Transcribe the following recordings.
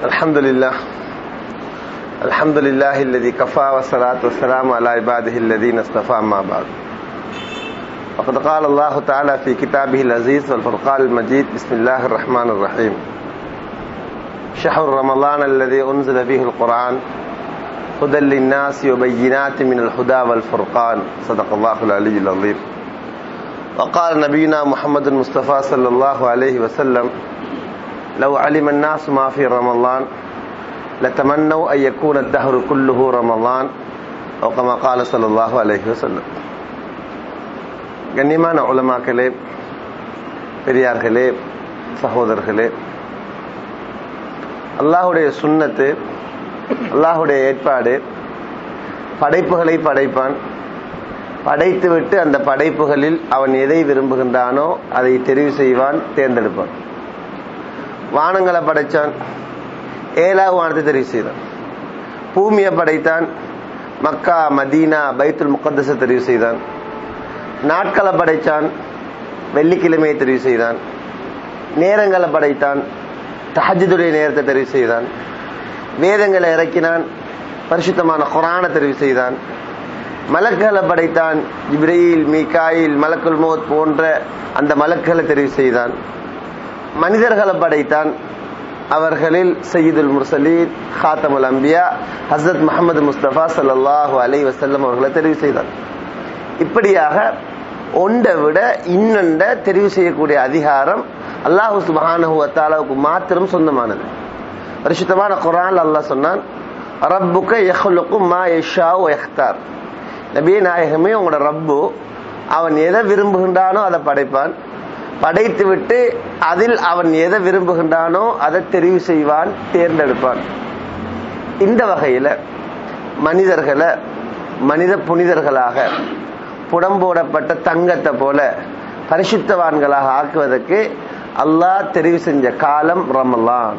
الحمد لله الحمد لله الذي كفى والصلاة والسلام على عباده الذين اصطفى ما بعد وقد قال الله تعالى في كتابه العزيز والفرقان المجيد بسم الله الرحمن الرحيم شهر رمضان الذي أنزل فيه القرآن هدى للناس وبينات من الهدى والفرقان صدق الله العلي العظيم وقال نبينا محمد المصطفى صلى الله عليه وسلم لو علم الناس ما في رمضان لتمنوا أن يكون الدهر كله رمضان أو كما قال صلى الله عليه وسلم கண்ணியமான உலமாக்களே பெரியார்களே சகோதரர்களே அல்லாஹுடைய சுண்ணத்து அல்லாஹுடைய ஏற்பாடு படைப்புகளை படைப்பான் படைத்துவிட்டு அந்த படைப்புகளில் அவன் எதை விரும்புகின்றானோ அதை தெரிவு செய்வான் தேர்ந்தெடுப்பான் வானங்களை படைத்தான் ஏழாவது வானத்தை தெரிவு செய்தான் பூமியை படைத்தான் மக்கா மதீனா பைத்துல் முகத்தஸை தெரிவு செய்தான் நாட்களை படைத்தான் வெள்ளிக்கிழமையை தெரிவு செய்தான் நேரங்களை படைத்தான் தஹஜுடைய நேரத்தை தெரிவு செய்தான் வேதங்களை இறக்கினான் பரிசுத்தமான குரானை தெரிவு செய்தான் மலக்குகளை படைத்தான் இப்ரீல் மீகாயில் மலக்குல் மோத் போன்ற அந்த மலக்குகளை தெரிவு செய்தான் மனிதர்களை படைத்தான் அவர்களில் சையீதுல் முர்சலீன் ஹாத்தமுல் அம்பியா ஹசரத் முகமது முஸ்தபா சல்லாஹூ அலை வசல்லம் அவர்களை தெரிவு செய்தான் இப்படியாக ஒன்றை விட இன்னொண்ட தெரிவு செய்யக்கூடிய அதிகாரம் அல்லாஹு சுபஹானுவத்தாலாவுக்கு மாத்திரம் சொந்தமானது பரிசுத்தமான குரான் அல்லாஹ் சொன்னான் ரப்புக்க எஹ்லுக்கும் மா யஷாவு எஹ்தார் நபிய நாயகமே உங்களோட ரப்பு அவன் எதை விரும்புகின்றானோ அதை படைப்பான் படைத்து விட்டு அதில் அவன் எதை விரும்புகின்றானோ அதை தெரிவு செய்வான் தேர்ந்தெடுப்பான் இந்த வகையில மனிதர்களை மனித புனிதர்களாக புடம்போடப்பட்ட தங்கத்தை போல பரிசுத்தவான்களாக ஆக்குவதற்கு அல்லாஹ் தெரிவு செஞ்ச காலம் ரமலான்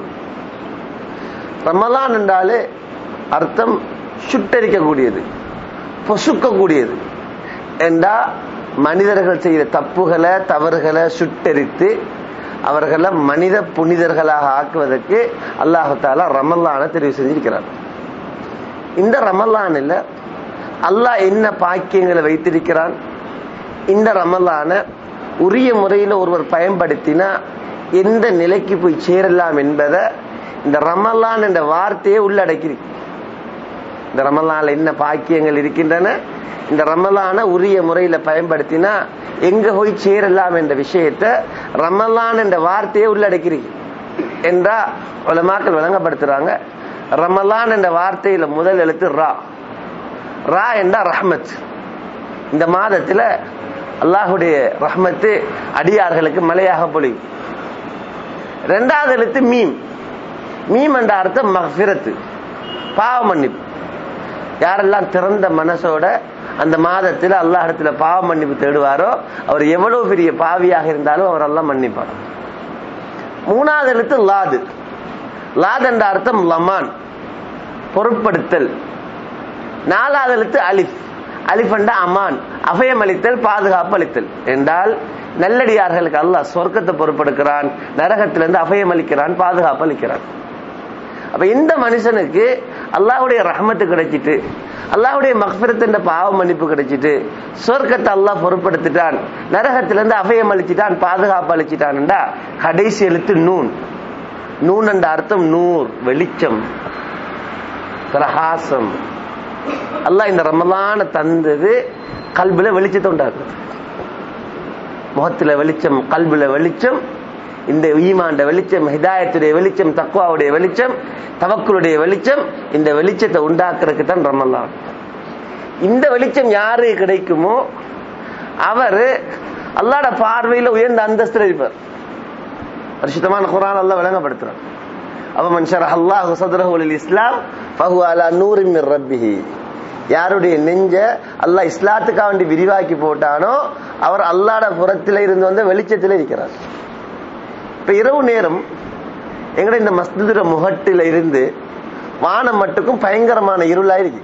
ரமலான் என்றாலே அர்த்தம் சுட்டரிக்கக்கூடியது பொசுக்கக்கூடியது என்றா மனிதர்கள் செய்த தப்புகளை தவறுகளை சுட்டரித்து அவர்களை மனித புனிதர்களாக ஆக்குவதற்கு அல்லாஹால ரமல்லான தெரிவு செஞ்சிருக்கிறார் இந்த ரமல்லானில் அல்லாஹ் என்ன பாக்கியங்களை வைத்திருக்கிறான் இந்த ரமல்லான உரிய முறையில் ஒருவர் பயன்படுத்தினா எந்த நிலைக்கு போய் சேரலாம் என்பதை இந்த ரமல்லான் என்ற வார்த்தையை உள்ளடக்கியிருக்கு இந்த ரமலான்ல என்ன பாக்கியங்கள் இருக்கின்றன இந்த ரமலான உரிய முறையில பயன்படுத்தினா எங்க போய் சேரலாம் என்ற விஷயத்த ரமலான் என்ற வார்த்தையை உள்ளடக்கிறீங்க என்றா உலமாக்கள் விளங்கப்படுத்துறாங்க ரமலான் என்ற வார்த்தையில முதல் எழுத்து ரா ரா என்றா ரஹ்மத் இந்த மாதத்துல அல்லாஹுடைய ரஹ்மத்து அடியார்களுக்கு மலையாக பொழியும் ரெண்டாவது எழுத்து மீம் மீம் என்ற அர்த்தம் மஃபிரத்து பாவ மன்னிப்பு யாரெல்லாம் திறந்த மனசோட அந்த மாதத்தில் அல்லாஹ் இடத்துல பாவ மன்னிப்பு தேடுவாரோ அவர் எவ்வளவு பெரிய பாவியாக இருந்தாலும் அவர் எல்லாம் மன்னிப்பார் மூணாவது எழுத்து லாது லாத் என்ற அர்த்தம் லமான் பொருட்படுத்தல் நாலாவது எழுத்து அலிஃப் அலிஃப் என்ற அமான் அபயம் அளித்தல் பாதுகாப்பு அளித்தல் என்றால் நல்லடியார்களுக்கு அல்லாஹ் சொர்க்கத்தை பொறுப்படுக்கிறான் நரகத்திலிருந்து அபயம் அளிக்கிறான் பாதுகாப்பு அளிக்கிறான் அப்ப இந்த மனுஷனுக்கு அல்லாஹுடைய ரஹமத்து கிடைச்சிட்டு அல்லாஹுடைய மக்பிரத்தின் பாவ மன்னிப்பு கிடைச்சிட்டு சொர்க்கத்தை அல்லாஹ் பொருட்படுத்திட்டான் நரகத்திலிருந்து அபயம் அளிச்சிட்டான் பாதுகாப்பு அளிச்சிட்டான்டா கடைசி எழுத்து நூன் நூன் என்ற அர்த்தம் நூர் வெளிச்சம் பிரகாசம் அல்லாஹ் இந்த ரமலான தந்தது கல்வில வெளிச்சத்தை உண்டாக்குது முகத்துல வெளிச்சம் கல்வில வெளிச்சம் இந்த ஈமாண்ட வெளிச்சம் ஹிதாயத்துடைய வெளிச்சம் தக்குவாவுடைய வெளிச்சம் தவக்குளுடைய வெளிச்சம் இந்த வெளிச்சத்தை உண்டாக்குறதுக்கு தான் ரமலான் இந்த வெளிச்சம் யாரு கிடைக்குமோ அவரு அல்லாட பார்வையில உயர்ந்த அந்தஸ்து இருப்பார் பரிசுத்தமான குரான் அல்ல விளங்கப்படுத்துறான் அவ மனுஷர் அல்லாஹ் சதுரஹுல் இஸ்லாம் ஃபஹு அலா நூரின் ரப்பிஹி யாருடைய நெஞ்ச அல்லாஹ் இஸ்லாத்துக்காக வேண்டி விரிவாக்கி போட்டானோ அவர் அல்லாட புறத்தில இருந்து வந்த வெளிச்சத்தில் இருக்கிறார் இப்ப இரவு நேரம் எங்கட இந்த மஸ்திர முகட்டில இருந்து வானம் மட்டுக்கும் பயங்கரமான இருளா இருக்கு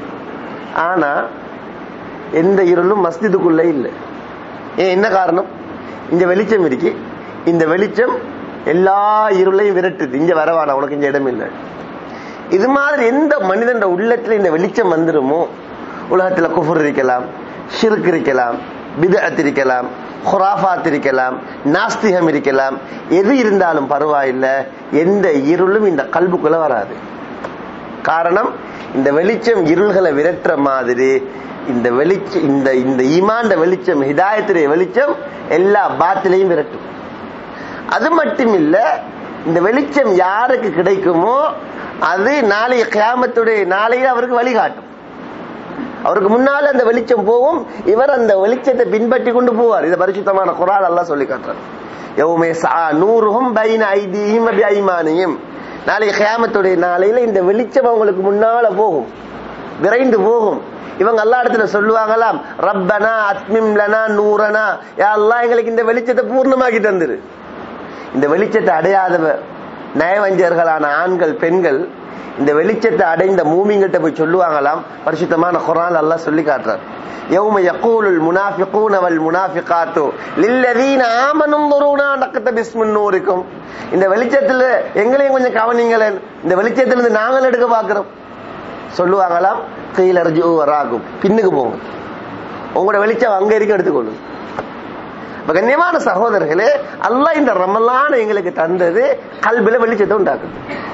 ஆனா எந்த இருளும் மஸ்ஜிதுக்குள்ள இல்லை ஏன் என்ன காரணம் இந்த வெளிச்சம் இருக்கு இந்த வெளிச்சம் எல்லா இருளையும் விரட்டுது இங்க வரவானா உனக்கு இங்க இடம் இல்லை இது மாதிரி எந்த மனிதன் உள்ளத்துல இந்த வெளிச்சம் வந்துருமோ உலகத்துல குஃபுர் இருக்கலாம் ஷிர்க் இருக்கலாம் பிதஅத் இருக்கலாம் ஹுராஃபாத் இருக்கலாம் நாஸ்திகம் இருக்கலாம் எது இருந்தாலும் பரவாயில்லை எந்த இருளும் இந்த கல்புக்குள்ள வராது காரணம் இந்த வெளிச்சம் இருள்களை விரட்டுற மாதிரி இந்த வெளிச்சம் இந்த இந்த ஈமாண்ட வெளிச்சம் ஹிதாயத்துடைய வெளிச்சம் எல்லா பாத்திலையும் விரட்டும் அது மட்டும் இல்ல இந்த வெளிச்சம் யாருக்கு கிடைக்குமோ அது நாளைய கியாமத்துடைய நாளையே அவருக்கு வழிகாட்டும் அவருக்கு முன்னால அந்த வெளிச்சம் போகும் இவர் அந்த வெளிச்சத்தை பின்பற்றி கொண்டு போவார் இதை பரிசுத்தமான குரால் எல்லாம் சொல்லி காட்டுறார் யௌமே சா நூறுஹும் பைன ஐதீஹிம் வபி ஐமானியும் நாளைய கியாமத்துடைய நாளையில இந்த வெளிச்சம் அவங்களுக்கு முன்னால போகும் விரைந்து போகும் இவங்க எல்லா இடத்துல சொல்லுவாங்களாம் ரப்பனா அத்மிம் லனா நூரனா யா அல்லாஹ் எங்களுக்கு இந்த வெளிச்சத்தை பூர்ணமாக்கி தந்துரு இந்த வெளிச்சத்தை அடையாதவ நயவஞ்சர்களான ஆண்கள் பெண்கள் இந்த வெளிச்சத்தை அடைந்த மூமிங்கிட்ட போய் சொல்லுவாங்களாம் பரிசுத்தமான குரான் அல்லாஹ் சொல்லி காட்டுறார் يوم يقول المنافقون والمنافقات للذين آمنوا انظرونا نقتبس من نوركم இந்த வெளிச்சத்துல எங்களையும் கொஞ்சம் கவனிங்களேன் இந்த வெளிச்சத்துல இருந்து நாங்கள் எடுக்க பாக்குறோம் சொல்லுவாங்களாம் கீழறிஞ்சு வராகும் பின்னுக்கு போங்க உங்களோட வெளிச்சம் அங்க இருக்க எடுத்துக்கொள்ளும் இப்ப கண்ணியமான சகோதரர்களே அல்லாஹ் இந்த ரமலான் எங்களுக்கு தந்தது கல்வில வெளிச்சத்தை உண்டாக்குது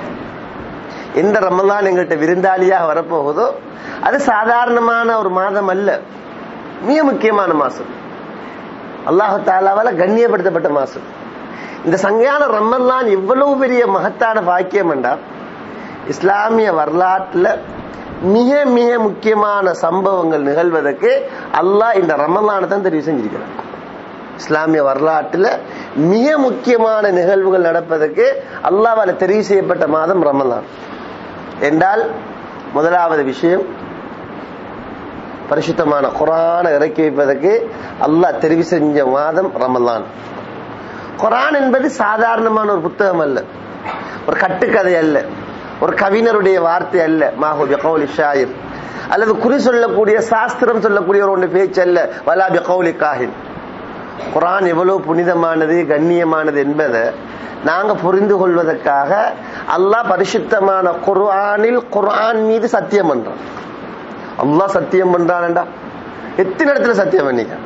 எந்த ரமலான் எங்கள்கிட்ட விருந்தாளியாக வரப்போகுதோ அது சாதாரணமான ஒரு மாதம் அல்ல மிக முக்கியமான மாசம் அல்லாஹு தாலாவால கண்ணியப்படுத்தப்பட்ட மாசம் இந்த சங்கையான ரமலான் இவ்வளவு பெரிய மகத்தான பாக்கியம் என்றால் இஸ்லாமிய வரலாற்றுல மிக மிக முக்கியமான சம்பவங்கள் நிகழ்வதற்கு அல்லாஹ் இந்த ரமலானை தான் தெரிவு செஞ்சிருக்கிறார் இஸ்லாமிய வரலாற்றுல மிக முக்கியமான நிகழ்வுகள் நடப்பதற்கு அல்லாவால தெரிவு செய்யப்பட்ட மாதம் ரமலான் என்றால் முதலாவது விஷயம் பரிசுத்தமான குரானை இறக்கி வைப்பதற்கு அல்லாஹ் தெரிவு செஞ்ச மாதம் ரமலான் குரான் என்பது சாதாரணமான ஒரு புத்தகம் அல்ல ஒரு கட்டுக்கதை அல்ல ஒரு கவிஞருடைய வார்த்தை அல்ல மாஹூபி கௌலி ஷாயிர் அல்லது குறி சொல்லக்கூடிய சாஸ்திரம் சொல்லக்கூடிய ஒரு ஒன்று பேச்சு அல்ல வலாபி கௌலி காஹின் குரான் எவ்வளவு புனிதமானது கண்ணியமானது என்பதை நாங்க புரிந்து கொள்வதற்காக அல்லாஹ் பரிசுத்தமான குர்ஆனில் குர்ஆன் மீது சத்தியம் பண்றான் அல்லாஹ் சத்தியம் பண்றான்டா எத்தனை இடத்துல சத்தியம் பண்ணிக்க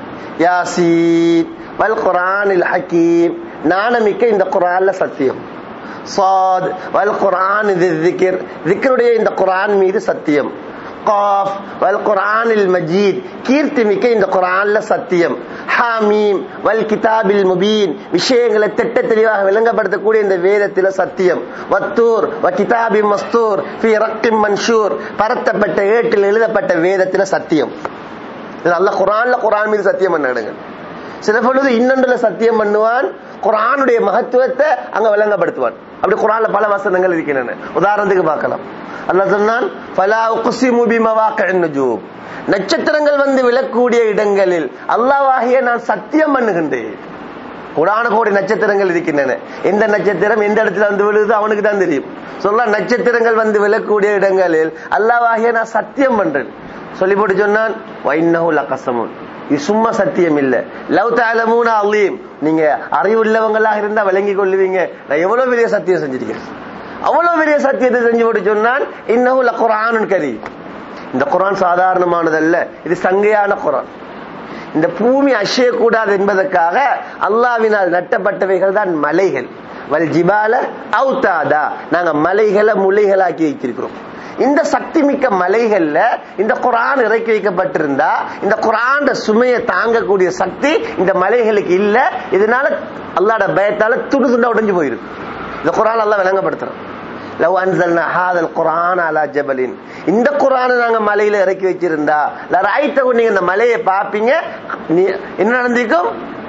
யாசீன் வல் குர்ஆனில் ஹக்கீம் நாணமிக்க இந்த குர்ஆன்ல சத்தியம் சாத் வல் குர்ஆன் திக்ர் திக்ருடைய இந்த குர்ஆன் மீது சத்தியம் காஃப் வல் குர்ஆனில் மஜீத் கீர்த்தி மிக்க இந்த குர்ஆன்ல சத்தியம் ஹாமீம் வல் கிதாபில் முபீன் விஷயங்களை திட்ட தெளிவாக விளங்கப்படுத்தக்கூடிய இந்த வேதத்தில சத்தியம் வத்தூர் வ கிதாபி மஸ்தூர் ஃபி ரக்கிம் மன்ஷூர் பரத்தப்பட்ட ஏட்டில் எழுதப்பட்ட வேதத்தில சத்தியம் இது அல்ல குரான்ல குரான் மீது சத்தியம் பண்ணாடுங்க சில பொழுது இன்னொன்றுல சத்தியம் பண்ணுவான் குரானுடைய மகத்துவத்தை அங்க விளங்கப்படுத்துவான் அப்படி குரான்ல பல வசனங்கள் இருக்கின்றன உதாரணத்துக்கு பார்க்கலாம் அல்லாஹ் சொன்னான் ஃபலா உக்ஸிமு பிமவாக்கின் நுஜூம் நட்சத்திரங்கள் வந்து விழக்கூடிய இடங்களில் அல்லாஹ்வாகிய நான் சத்தியம் பண்ணுகின்றேன் குரான கோடி நட்சத்திரங்கள் இருக்கின்றன எந்த நட்சத்திரம் எந்த இடத்துல வந்து விழுது அவனுக்கு தான் தெரியும் சொல்ல நட்சத்திரங்கள் வந்து விழக்கூடிய இடங்களில் அல்லாஹ்வாகிய நான் சத்தியம் பண்றேன் சொல்லி போட்டு சொன்னான் வைன்னஹு லகஸமுன் இது சும்மா சத்தியம் இல்ல லவ் தாலமூன அலீம் நீங்க அறிவுள்ளவங்களாக இருந்தா விளங்கி கொள்ளுவீங்க நான் எவ்வளவு பெரிய சத்தியம் செஞ்சிருக்கேன் அவ்வளவு பெரிய சத்தியத்தை செஞ்சு போட்டு சொன்னான் இன்னஹு லகுர்ஆனுன் கரீம் இந்த குரான் சாதாரணமானதல்ல இது சங்கையான குரான் இந்த பூமி அசையக்கூடாது என்பதற்காக அல்லாவினால் நட்டப்பட்டவைகள் தான் மலைகள் வல் ஜிபால அவுத்தாதா நாங்க மலைகளை முளைகளாக்கி வைத்திருக்கிறோம் இந்த சக்தி மிக்க மலைகள்ல இந்த குரான் இறக்கி வைக்கப்பட்டிருந்தா இந்த குரான் சுமையை தாங்கக்கூடிய சக்தி இந்த மலைகளுக்கு இல்ல இதனால அல்லாட பயத்தால துண்டு துண்டா உடைஞ்சு போயிருக்கு இந்த குரான் எல்லாம் விளங்கப்படுத்துறோம் லவ் அன்சல்னா ஹாதல் குரான் அலா ஜபலின் இந்த குரானை நாங்க மலையில இறக்கி வச்சிருந்தா ரைத்தகு நீங்க இந்த மலையை பாப்பீங்க நீ- என்ன நடந்திருக்கும்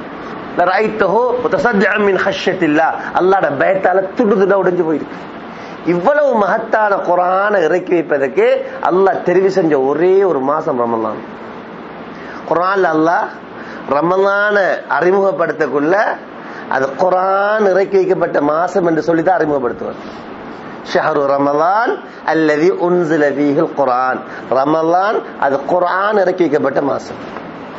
ரைத்தஹோ மின் ஹஷ்யத்தில்லா அல்லாட பயத்தால துண்டு துண்டா உடைஞ்சு போயிருக்கு இவ்வளவு மகத்தான குரானை இறக்கி வைப்பதற்கு அல்லாஹ் தெரிவு செஞ்ச ஒரே ஒரு மாசம் ரமலான் குரான்ல அல்லாஹ் ரமலான அறிமுகப்படுத்தக்குள்ள அது குரான் இறக்கி வைக்கப்பட்ட மாசம் என்று சொல்லி தான் அறிமுகப்படுத்துவார் ஷஹரு ரமலான் அல்லது உன்சில ஃபீஹில் குரான் ரமலான் அது குரான் இறக்கி வைக்கப்பட்ட மாசம்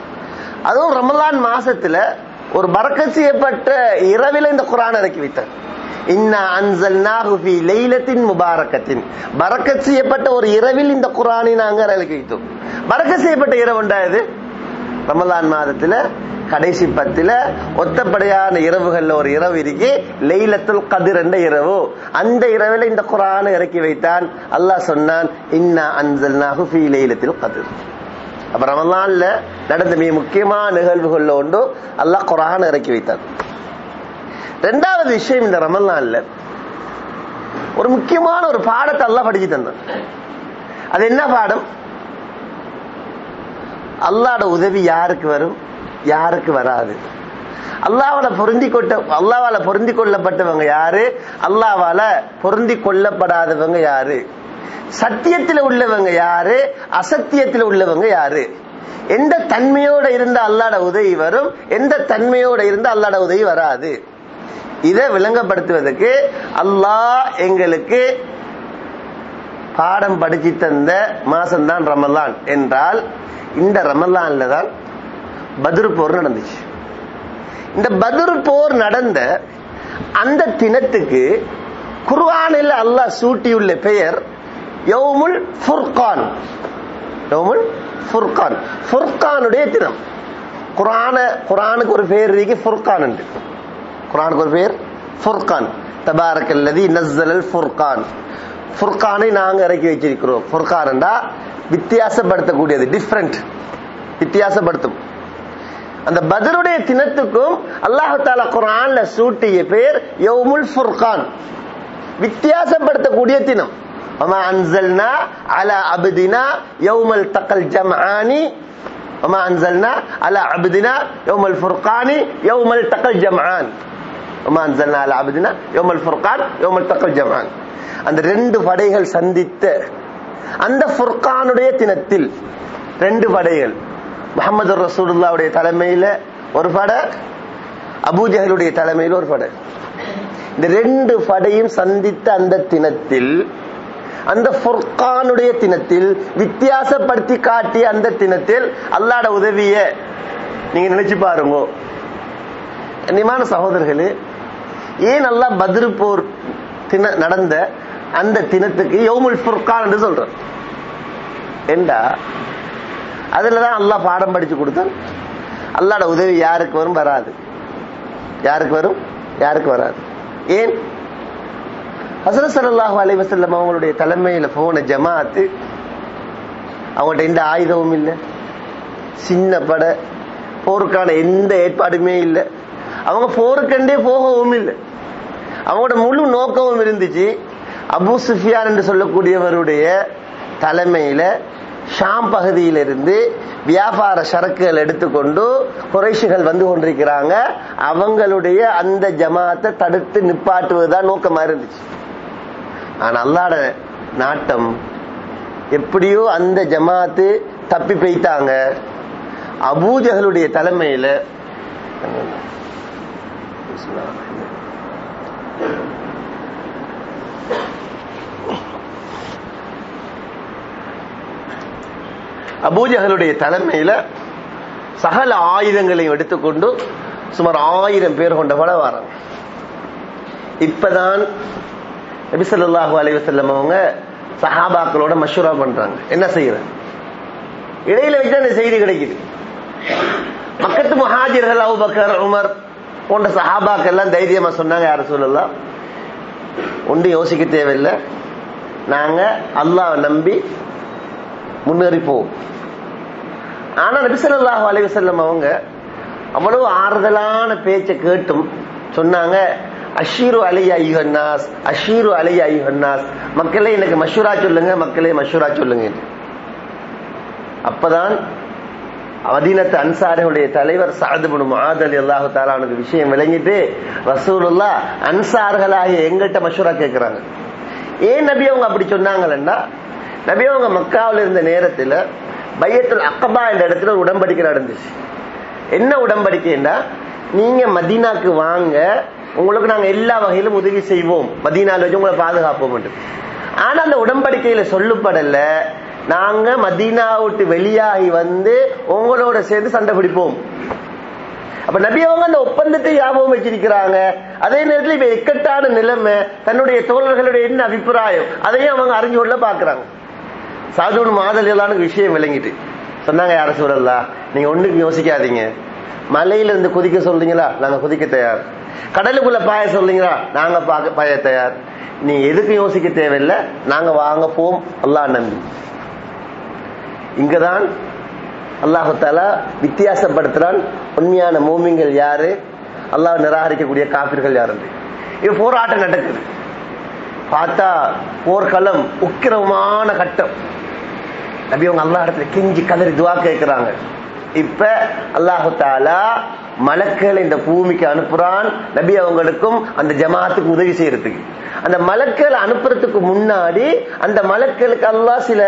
அதுவும் ரமலான் மாசத்துல ஒரு பறக்க செய்யப்பட்ட இரவில இந்த குரான் இறக்கி வைத்தார் இன்னா அன்சல்நாஹு ஃபீ லைலத்தின் முபாரக்கத்தின் பரக்கத் செய்யப்பட்ட ஒரு இரவில் இந்த குர்ஆனை நாங்க இறக்கி வைத்தோம் பரக்கத் செய்யப்பட்ட இரவு உண்டாது ரமலான் மாதத்துல கடைசி பத்துல ஒத்தப்படையான இரவுகள்ல ஒரு இரவு இருக்கு லைலத்துல் கதிர் என்ற இரவு அந்த இரவில் இந்த குர்ஆனை இறக்கி வைத்தான் அல்லாஹ் சொன்னான் இன்னா அன்சல்நாஹு ஃபீ லைலத்தில் கதிர் அப்ப ரமலான்ல நடந்த மிக முக்கியமான நிகழ்வுகள்ல ஒன்று அல்லாஹ் குரான் இறக்கி வைத்தான் ரெண்டாவது விஷயம் இந்த ரமலான்ல ஒரு முக்கியமான ஒரு பாடத்தை அல்லாஹ் படிச்சு தந்தான் அது என்ன பாடம் அல்லாட உதவி யாருக்கு வரும் யாருக்கு வராது அல்லாவால பொருந்தி கொட்ட அல்லாவால பொருந்தி கொள்ளப்பட்டவங்க யாரு அல்லாவால பொருந்தி கொள்ளப்படாதவங்க யாரு சத்தியத்தில் உள்ளவங்க யாரு அசத்தியத்தில் உள்ளவங்க யாரு எந்த தன்மையோட இருந்த அல்லாட உதவி வரும் எந்த தன்மையோட இருந்த அல்லாட உதவி வராது இதை விளங்கப்படுத்துவதற்கு அல்லாஹ் எங்களுக்கு பாடம் படிச்சு தந்த மாசம் தான் ரமலான் என்றால் இந்த ரமலான்ல தான் பத்ரு போர் நடந்துச்சு இந்த பத்ரு போர் நடந்த அந்த தினத்துக்கு குர்ஆனில் அல்லாஹ் சூட்டியுள்ள பெயர் யௌமுல் ஃபுர்கான் யௌமுல் ஃபுர்கான் ஃபுர்கானுடைய தினம் குரான குரானுக்கு ஒரு பேர் இருக்கு ஃபுர்கான் உண்டு குரானுக்கு ஒரு பேர் ஃபுர்கான் தபாரக்கல்லதி நஸ்ஸலல் ஃபுர்கான் ஃபுர்கானை நாங்க இறக்கி வச்சிருக்கிறோம் ஃபுர்கான் என்றா வித்தியாசப்படுத்தக்கூடியது டிஃப்ரெண்ட் வித்தியாசப்படுத்தும் அந்த பதருடைய தினத்துக்கும் அல்லாஹு தாலா குரான்ல சூட்டிய பேர் யௌமுல் ஃபுர்கான் வித்தியாசப்படுத்தக்கூடிய தினம் وما أنزلنا على عبدنا يوم التقى الجمعان وما أنزلنا على عبدنا يوم الفرقان يوم التقى الجمعان وما أنزلنا على عبدنا يوم الفرقان يوم التقى الجمعان அந்த ரெண்டு படைகள் சந்தித்த அந்த ஃபுர்கானுடைய தினத்தில் ரெண்டு படைகள் முகமது ரசூலுல்லாவுடைய தலைமையில ஒரு படை அபூஜஹலுடைய தலைமையில் ஒரு படை இந்த ரெண்டு படையும் சந்தித்த அந்த தினத்தில் அந்த ஃபுர்கானுடைய தினத்தில் வித்தியாசப்படுத்தி காட்டிய அந்த தினத்தில் அல்லாட உதவிய நீங்க நினைச்சு பாருங்க கண்ணியமான சகோதரர்களே ஏன் நல்லா பத்ரு போர் தின நடந்த அந்த தினத்துக்கு யோமுல் ஃபுர்கான் என்று சொல்றோம் ஏண்டா அதுலதான் அல்லாஹ் பாடம் படிச்சு கொடுத்தான் அல்லாட உதவி யாருக்கு வரும் வராது யாருக்கு வரும் யாருக்கு வராது ஏன் ஹசரத் சல்லாஹூ அலி வசல்லம் அவங்களுடைய தலைமையில போன ஜமாத்து அவங்கள்ட்ட எந்த ஆயுதமும் இல்லை சின்ன படை போருக்கான எந்த ஏற்பாடுமே இல்லை அவங்க போருக்கண்டே போகவும் இல்லை அவங்களோட முழு நோக்கமும் இருந்துச்சு அபு சுஃபியான் என்று சொல்லக்கூடியவருடைய தலைமையில ஷாம் பகுதியிலிருந்து வியாபார சரக்குகள் எடுத்துக்கொண்டு குறைஷிகள் வந்து கொண்டிருக்கிறாங்க அவங்களுடைய அந்த ஜமாத்தை தடுத்து நிப்பாட்டுவதுதான் நோக்கமா இருந்துச்சு ஆனா அல்லாட நாட்டம் எப்படியோ அந்த ஜமாத்து தப்பி போய்த்தாங்க அபூஜகளுடைய தலைமையில அபூஜகளுடைய தலைமையில சகல ஆயுதங்களையும் எடுத்துக்கொண்டு சுமார் ஆயிரம் பேர் கொண்ட பட வராங்க இப்பதான் நபிசல்லாஹு அலைவசல்லம் அவங்க சஹாபாக்களோட மஷூரா பண்றாங்க என்ன செய்யறாங்க இடையில வச்சு அந்த செய்தி கிடைக்குது பக்கத்து மகாஜர்கள் அவுபக்கர் உமர் போன்ற சஹாபாக்கள் எல்லாம் தைரியமா சொன்னாங்க யார சொல்லலாம் ஒன்று யோசிக்க தேவையில்லை நாங்க அல்லாஹ் நம்பி முன்னேறி போவோம் ஆனா நபிசல்லாஹு அலைவசல்லம் அவங்க அவ்வளவு ஆறுதலான பேச்சை கேட்டும் சொன்னாங்க அஷீரு அலையா ஐயுஹன்னாஸ் அஷீரு அலையா ஐயுஹன்னாஸ் மக்களே எனக்கு மஷூரா சொல்லுங்க மக்களே மஷூரா சொல்லுங்க அப்பதான் மதீனத்து அன்சாரிகளுடைய தலைவர் சாதுபுன் மாதல் அல்லாஹு தாலானுக்கு விஷயம் விளங்கிட்டு ரசூலுல்லா அன்சார்களாகிய எங்கள்கிட்ட மஷூரா கேட்கிறாங்க ஏன் நபி அவங்க அப்படி சொன்னாங்கன்னா நபி அவங்க மக்காவில் இருந்த நேரத்தில் பையத்துல் அக்கபா என்ற இடத்துல ஒரு உடம்படிக்கை நடந்துச்சு என்ன உடம்படிக்கைன்னா நீங்க மதீனாக்கு வாங்க உங்களுக்கு நாங்க எல்லா வகையிலும் உதவி செய்வோம் மதீனால வச்சு உங்களை பாதுகாப்போம் ஆனா அந்த உடம்படிக்கையில சொல்லப்படல நாங்க மதீனா விட்டு வெளியாகி வந்து உங்களோட சேர்ந்து சண்டை பிடிப்போம் அப்ப நபி அவங்க அந்த ஒப்பந்தத்தை ஞாபகம் வச்சிருக்கிறாங்க அதே நேரத்தில் இப்ப இக்கட்டான நிலைமை தன்னுடைய தோழர்களுடைய என்ன அபிப்பிராயம் அதையும் அவங்க அறிஞ்சு கொள்ள பாக்குறாங்க சாதுவன் மாதலான விஷயம் விளங்கிட்டு சொன்னாங்க யார சூழல்லா நீங்க ஒண்ணுக்கு யோசிக்காதீங்க மலையில இருந்து குதிக்க சொல்றீங்களா நாங்க குதிக்க தயார் கடலுக்குள்ள பாய சொல்றீங்களா நாங்க பாக்க பாய தயார் நீ எதுக்கு யோசிக்க தேவையில்லை நாங்க வாங்க போம் அல்லாஹ் நம்பி இங்கதான் அல்லாஹு தாலா வித்தியாசப்படுத்துறான் உண்மையான மூமிங்கள் யாரு அல்லாஹ் நிராகரிக்கக்கூடிய காப்பிர்கள் யாரு இது போராட்டம் நடக்குது பார்த்தா போர்க்களம் உக்கிரமான கட்டம் நபி அவங்க அல்லா இடத்துல கெஞ்சி கதறி துவா கேட்கிறாங்க இப்ப அல்லாஹு தாலா மலக்களை இந்த பூமிக்கு அனுப்புறான் நபி அவங்களுக்கும் அந்த ஜமாத்துக்கு உதவி செய்யறதுக்கு அந்த மலக்களை அனுப்புறதுக்கு முன்னாடி அந்த மலக்களுக்கு அல்லாஹ் சில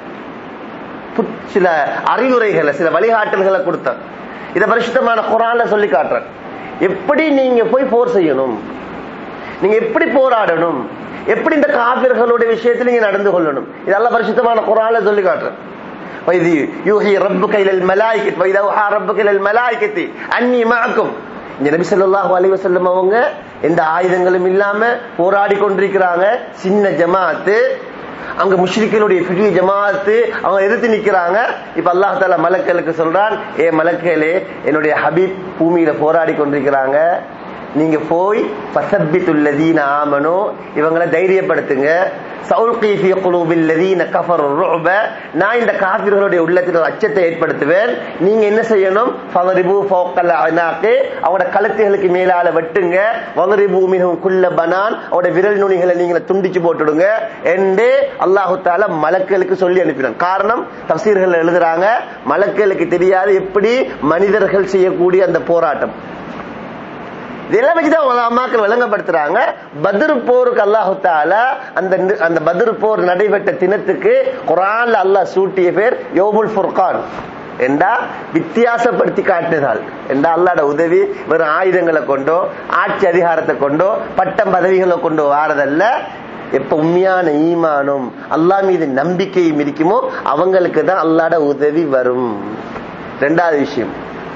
புத்- சில அறிவுரைகளை சில வழிகாட்டல்களை கொடுத்தார் இத பரிசுத்தமான குரான்ல சொல்லி காட்டுறேன் எப்படி நீங்க போய் போர் செய்யணும் நீங்க எப்படி போராடணும் எப்படி இந்த காபிர்களுடைய விஷயத்தில் நீங்க நடந்து கொள்ளணும் இதெல்லாம் பரிசுத்தமான குரான்ல சொல்லி காட்டுறேன் வைதி யூஹி ரப்புக இலல் மலாயிகத் வைதா உஹா ரப்புக இலல் மலாயிகத்தி அன்னி மஅக்கும் இந்த நபி ஸல்லல்லாஹு அலைஹி வஸல்லம் அவங்க எந்த ஆயுதங்களும் இல்லாம போராடி கொண்டிருக்கிறாங்க சின்ன ஜமாத்து அங்க முஷ்ரிக்களுடைய பெரிய ஜமாத்து அவங்க எதிர்த்து நிக்கிறாங்க இப்ப அல்லாஹ் தாலா மலக்களுக்கு சொல்றான் ஏ மலக்களே என்னுடைய ஹபீப் பூமியில போராடி கொண்டிருக்கிறாங்க நீங்க போய் ஃபசப்பித்துல்லதீன ஆமனோ இவங்களை தைரியப்படுத்துங்க சவுல்கி ஃபீ குலூபில் லதீன கஃபர் ருஅப நான் இந்த காஃபிர்களுடைய உள்ளத்தில் ஒரு அச்சத்தை ஏற்படுத்துவேன் நீங்க என்ன செய்யணும் ஃபதரிபு ஃபௌக்கல் அனாகி அவரோட கழுத்துகளுக்கு மேலால வெட்டுங்க வதரிபு மினஹும் குல்ல பனான் அவரோட விரல் நுனிகளை நீங்க துண்டிச்சு போட்டுடுங்க என்று அல்லாஹு தாலா மலக்களுக்கு சொல்லி அனுப்பினான் காரணம் தஃசீர்கள் எழுதுறாங்க மலக்களுக்கு தெரியாது எப்படி மனிதர்கள் செய்யக்கூடிய அந்த போராட்டம் இதெல்லாம் வச்சுதான் அம்மாக்கள் விளங்கப்படுத்துறாங்க பத்ரு போருக்கு அல்லாஹு தாலா அந்த நி- அந்த பத்ரு போர் நடைபெற்ற தினத்துக்கு குரான்ல அல்லாஹ் சூட்டிய பேர் யோமுல் ஃபுர்கான் என்றா வித்தியாசப்படுத்தி காட்டினாள் என்றா அல்லாட உதவி வெறும் ஆயுதங்களை கொண்டோ ஆட்சி அதிகாரத்தை கொண்டோ பட்டம் பதவிகளை கொண்டோ வாரதல்ல எப்ப உண்மையான ஈமானும் அல்லாஹ் மீது நம்பிக்கையும் இருக்குமோ அவங்களுக்கு தான் அல்லாட உதவி வரும் ரெண்டாவது விஷயம்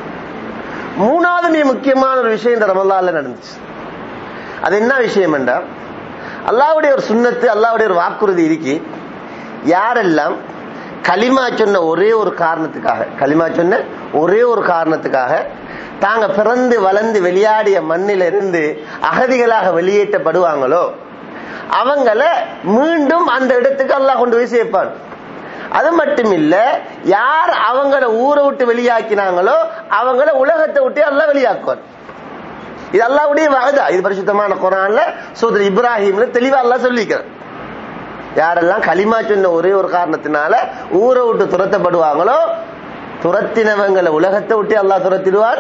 மூணாவது மிக முக்கியமான ஒரு விஷயம் இந்த ரமலான்ல நடந்துச்சு அது என்ன விஷயம் என்றா அல்லாவுடைய ஒரு சுண்ணத்து அல்லாவுடைய ஒரு வாக்குறுதி இருக்கு யாரெல்லாம் களிமா சொன்ன ஒரே ஒரு காரணத்துக்காக களிமா சொன்ன ஒரே ஒரு காரணத்துக்காக தாங்க பிறந்து வளர்ந்து வெளியாடிய மண்ணில இருந்து அகதிகளாக வெளியேற்றப்படுவாங்களோ அவங்கள மீண்டும் அந்த இடத்துக்கு அல்லாஹ் கொண்டு போய் சேர்ப்பான் அது மட்டும் இல்ல யார் அவங்கள ஊரை விட்டு வெளியாக்கினாங்களோ அவங்கள உலகத்தை விட்டு அல்லாஹ் வெளியாக்குவார் இது அல்லாவுடைய வாதா இது பரிசுத்தமான குரான்ல சூதர் இப்ராஹிம்ல தெளிவா அல்லாஹ் சொல்லிக்கிறார் யாரெல்லாம் களிமா சொன்ன ஒரே ஒரு காரணத்தினால ஊரை விட்டு துரத்தப்படுவாங்களோ துரத்தினவங்களை உலகத்தை விட்டு அல்லாஹ் துரத்திடுவார்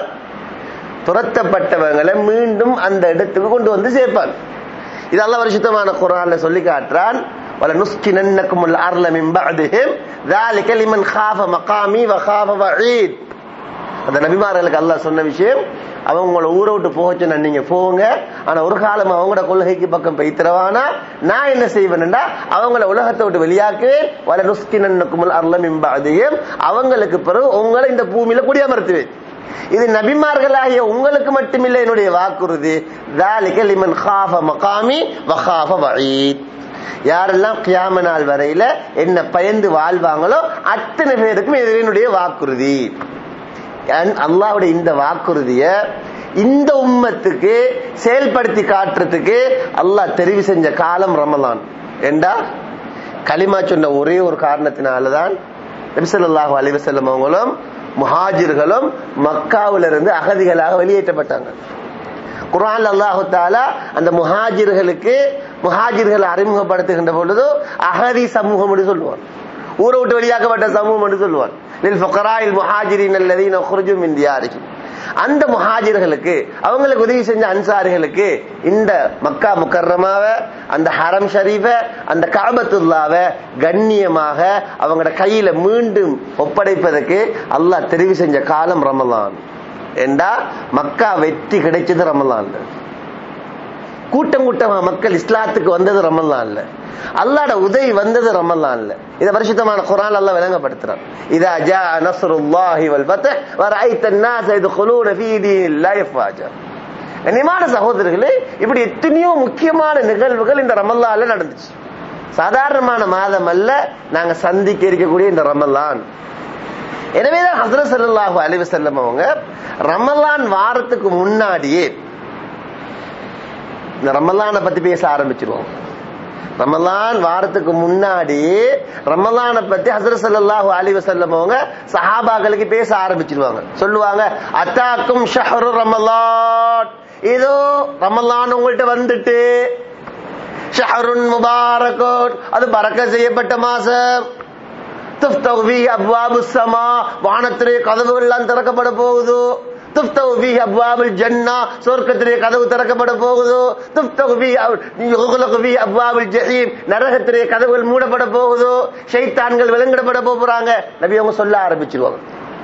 துரத்தப்பட்டவங்களை மீண்டும் அந்த இடத்துக்கு கொண்டு வந்து சேர்ப்பான் இது அல்லாஹ் பரிசுத்தமான குரான்ல சொல்லி காட்டுறான் وَلَنُسْكِنَنَّكُمُ الْأَرْضَ مِنْ بَعْدِهِمْ ذَلِكَ لِمَنْ خَافَ مَقَامِي وَخَافَ وَعِيدِ அந்த நபிமார்களுக்கு அல்லாஹ் சொன்ன விஷயம் அவங்க உங்களை ஊரை விட்டு போக சொன்ன நீங்க போங்க ஆனா ஒரு காலம் அவங்களோட கொள்கைக்கு பக்கம் பெய்த்திரவானா நான் என்ன செய்வேன்டா அவங்கள உலகத்தை விட்டு வெளியாக்குவேன் வல நுஸ்கினன்னுக்குமுல் அர்லம் இம்பாதியும் அவங்களுக்கு பிறகு உங்களை இந்த பூமியில குடியமர்த்துவேன் இது நபிமார்களாகிய உங்களுக்கு மட்டுமில்லை என்னுடைய வாக்குறுதி ذَلِكَ لِمَنْ خَافَ مَقَامِي وَخَافَ وَعِيدِ யாரெல்லாம் கியாம நாள் வரையில என்ன பயந்து வாழ்வாங்களோ அத்தனை பேருக்கும் இது என்னுடைய வாக்குறுதி அன்- அல்லாஹ்வுடைய இந்த வாக்குறுதிய இந்த உம்மத்துக்கு செயல்படுத்தி காட்டுறதுக்கு அல்லாஹ் தெரிவு செஞ்ச காலம் ரமலான் என்றா களிமா சொன்ன ஒரே ஒரு காரணத்தினாலதான் நபிசல்லாஹு அலிவசல்லம் அவங்களும் முஹாஜிர்களும் மக்காவிலிருந்து இருந்து அகதிகளாக வெளியேற்றப்பட்டாங்க குர்ஆன்ல அல்லாஹு தாலா அந்த முஹாஜிர்களுக்கு முஹாஜிர்களை அறிமுகப்படுத்துகின்ற பொழுது அகதி சமூகம் என்று சொல்லுவான் ஊரை விட்டு வெளியாக்கப்பட்ட சமூகம் என்று சொல்லுவான் லில் ஃபுகராயில் முஹாஜிரின் அல்லதீன உக்ருஜு மின் தியாரிஹிம் அந்த முஹாஜிர்களுக்கு அவங்களுக்கு உதவி செஞ்ச அன்சாரிகளுக்கு இந்த மக்கா முக்கர்ரமாவ அந்த ஹரம் ஷரீஃப அந்த காபத்துல்லாவ கண்ணியமாக அவங்களோட கையில மீண்டும் ஒப்படைப்பதற்கு அல்லாஹ் தெரிவு செஞ்ச காலம் ரமலான் என்றா மக்கா வெற்றி கிடைச்சது ரமலான்ல கூட்டம் கூட்டமா மக்கள் இஸ்லாத்துக்கு வந்தது ரமலான்ல அல்லாட உதவி வந்தது ரமலான்ல இத பரிசுத்தமான குரான் அல்லாஹ் விளங்கப்படுத்துறான் இதா ஜா நஸ்ருல்லாஹி வல் ஃபத்ஹ் வ ரஅய்த الناس يدخلون في دين الله افواجا கண்ணியமான சகோதரர்களே இப்படி எத்தனையோ முக்கியமான நிகழ்வுகள் இந்த ரமலான்ல நடந்துச்சு சாதாரணமான மாதம் அல்ல நாங்க சந்திக்க இருக்கக்கூடிய இந்த ரமலான் எனவேதான் ஹசரத் ஸல்லல்லாஹு அலைஹி வஸல்லம் அவங்க ரமலான் வாரத்துக்கு முன்னாடியே இந்த ரமலானை பத்தி பேச ஆரம்பிச்சிருவோம் ரமலான் வாரத்துக்கு முன்னாடி ரமலானை பத்தி ஹசரத் ஸல்லல்லாஹு அலைஹி வஸல்லம் அவங்க சஹாபாக்களுக்கு பேச ஆரம்பிச்சிருவாங்க சொல்லுவாங்க அத்தாக்கும் ஷஹ்ரு ரமலான் இதோ ரமலான் உங்கள்ட்ட வந்துட்டு ஷஹருன் முபாரகோன் அது பறக்க செய்யப்பட்ட மாசம் துஃப்தவு ஃபீஹி அப்வாபு ஸமா வானத்திலே கதவுகள் எல்லாம் திறக்கப்பட போகுது துஃப்தவு ஃபீஹி அப்வாபுல் ஜன்னா சொர்க்கத்திலே கதவு திறக்கப்பட போகுது துஃப்தவு ஃபீஹி யுக்லகு ஃபீஹி அப்வாபுல் ஜஹீம் நரகத்திலே கதவுகள் மூடப்பட போகுது ஷைத்தான்கள் விலங்கிடப்பட போறாங்க நபி அவங்க சொல்ல ஆரம்பிச்சிருவாங்க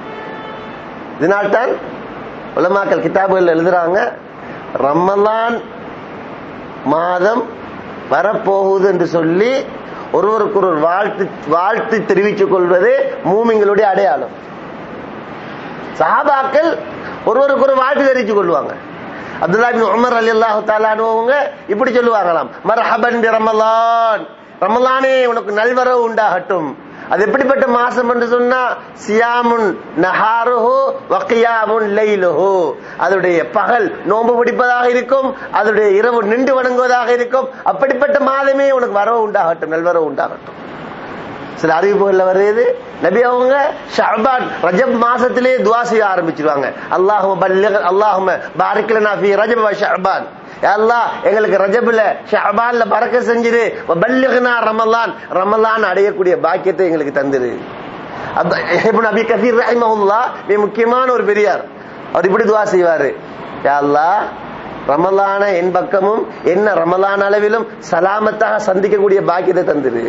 இதனால்தான் உலமாக்கல் கிதாபுகள் எழுதுறாங்க ரமலான் மாதம் வரப்போகுது என்று சொல்லி ஒருவருக்கு ஒரு வாழ்த்து வாழ்த்து தெரிவித்துக் கொள்வது மூமிங்களுடைய அடையாளம் சஹாபாக்கள் ஒருவருக்கு ஒரு வாழ்த்து தெரிவித்துக் கொள்வாங்க அப்துல்லா பின் உமர் அலி அல்லாஹு தாலானுவங்க இப்படி சொல்லுவாங்களாம் மர்ஹபன் பி ரமலான் ரமலானே உனக்கு நல்வரவு உண்டாகட்டும் அது எப்படிப்பட்ட மாசம் என்று சொன்னா சியாமுன் நஹாருஹு வக்கியாமுன் லைலுஹு அதனுடைய பகல் நோன்பு பிடிப்பதாக இருக்கும் அதனுடைய இரவு நின்று வணங்குவதாக இருக்கும் அப்படிப்பட்ட மாதமே உனக்கு வரவு உண்டாகட்டும் நல்வரவு உண்டாகட்டும் சில அறிவிப்புகள்ல வருது நபி அவங்க ஷஅபான் ரஜப் மாசத்திலே துவா செய்ய ஆரம்பிச்சிருவாங்க அல்லாஹும பல்லிக் அல்லாஹும பாரிக்லனா ஃபீ ரஜப் வ ஷஅபான் யா அல்லாஹ் எங்களுக்கு ரஜப்ல ஷஅபான்ல பறக்க செஞ்சிரு வ பல்லிக்னா ரமலான் ரமலான் அடையக்கூடிய பாக்கியத்தை எங்களுக்கு தந்துரு அப்- இப்னு அபி கதீர் ரஹிமஹுல்லாஹ் மிக முக்கியமான ஒரு பெரியார் அவர் இப்படி துவா செய்வாரு யா அல்லாஹ் ரமலான என் பக்கமும் என்ன ரமலான் அளவிலும் சலாமத்தாக சந்திக்கக்கூடிய பாக்கியத்தை தந்துரு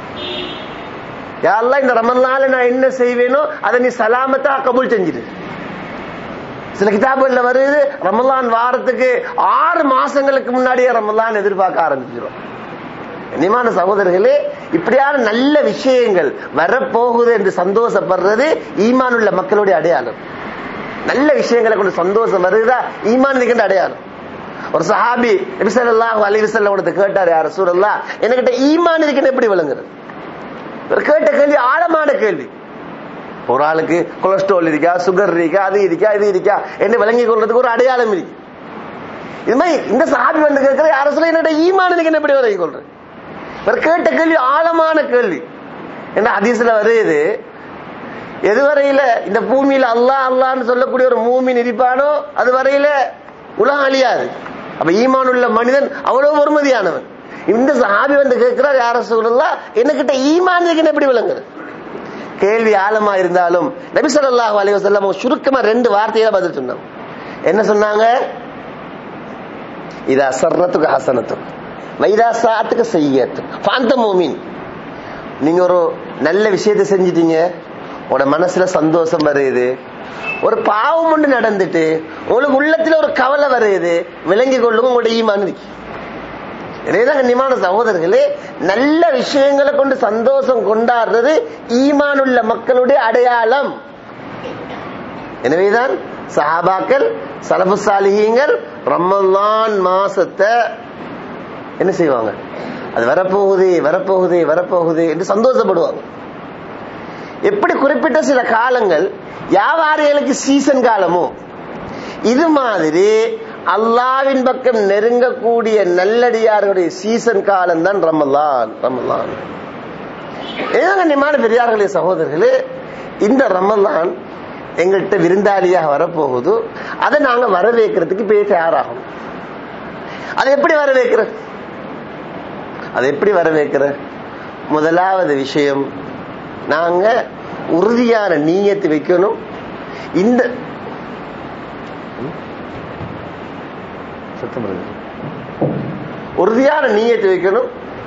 யாரெல்லாம் இந்த ரமலான்ல நான் என்ன செய்வேனோ அதை நீ சலாமத்தா கபூல் செஞ்சிரு சில கிதாபுகள்ல வருது ரமலான் வாரத்துக்கு ஆறு மாசங்களுக்கு முன்னாடியே ரமலான் எதிர்பார்க்க ஆரம்பிச்சிடும் கண்ணியமான சகோதரர்களே இப்படியான நல்ல விஷயங்கள் வரப்போகுது என்று சந்தோஷப்படுறது ஈமான் உள்ள மக்களுடைய அடையாளம் நல்ல விஷயங்களை கொண்டு சந்தோஷம் வருதா ஈமான் இருக்கின்ற அடையாளம் ஒரு சஹாபி நபி ஸல்லல்லாஹு அலைஹி வஸல்லம் உனக்கு கேட்டார் யார் ரசூலல்லாஹ் என்கிட்ட ஈமான் இருக்குன்னு எப்படி விளங்குறது இவர் கேட்ட கேள்வி ஆழமான கேள்வி ஒரு ஆளுக்கு கொலஸ்ட்ரால் இருக்கா சுகர் இருக்கா அது இருக்கா இது இருக்கா என்று விளங்கி கொள்றதுக்கு ஒரு அடையாளம் இருக்கு இது மாதிரி இந்த சாபி வந்து கேட்கிற யார சொல்ல என்னோட ஈமானுக்கு என்ன எப்படி விளங்கி கொள்றது இவர் கேட்ட கேள்வி ஆழமான கேள்வி என்ன ஹதீஸ்ல வருது எதுவரையில இந்த பூமியில அல்லாஹ் அல்லான்னு சொல்லக்கூடிய ஒரு மூமின் இருப்பானோ அது வரையில உலகம் அழியாது அப்ப ஈமான் உள்ள மனிதன் அவ்வளவு பொறுமதியானவன் இந்த சஹாபி வந்து கேட்கிறார் யார சொல்லலாம் என்கிட்ட ஈமான் இருக்குன்னு எப்படி விளங்குறது கேள்வி ஆழமா இருந்தாலும் நபி ஸல்லல்லாஹு அலைஹி வஸல்லம் அவங்க சுருக்கமா ரெண்டு வார்த்தையில பதில் சொன்னாங்க என்ன சொன்னாங்க இதா சர்ரத்துக்கு ஹசனத்துக்கு வைதா சாத்துக்கு செய்யத்து ஃபாந்த மூமின் நீங்க ஒரு நல்ல விஷயத்தை செஞ்சிட்டீங்க உங்களோட மனசுல சந்தோஷம் வருது ஒரு பாவம் ஒன்று நடந்துட்டு உங்களுக்கு உள்ளத்துல ஒரு கவலை வருது விளங்கி கொள்ளுங்க உங்களோட ஈமான் இருக்கு இதேதான் கண்ணியமான சகோதரர்களே நல்ல விஷயங்களை கொண்டு சந்தோஷம் கொண்டாடுறது ஈமான் உள்ள மக்களுடைய அடையாளம் எனவேதான் சஹாபாக்கள் சலபு சாலிகங்கள் ரமலான் மாசத்தை என்ன செய்வாங்க அது வரப்போகுது வரப்போகுது வரப்போகுது என்று சந்தோஷப்படுவாங்க எப்படி குறிப்பிட்ட சில காலங்கள் வியாபாரிகளுக்கு சீசன் காலமோ இது மாதிரி அல்லாவின் பக்கம் நெருங்கக்கூடிய நல்லடியார்களுடைய சீசன் காலம் தான் ரமலான் ரமலான் ஏதோ கண்ணியமான பெரியார்களே சகோதரர்களே இந்த ரமலான் எங்கள்கிட்ட விருந்தாளியாக வரப்போகுது அதை நாங்க வரவேற்கிறதுக்கு போய் தயாராகணும் அதை எப்படி வரவேற்கிற அதை எப்படி வரவேற்கிற முதலாவது விஷயம் நாங்க உறுதியான நீயத்து வைக்கணும் இந்த சத்தம் வருது. உறுதியான நீயத்து வைக்கணும்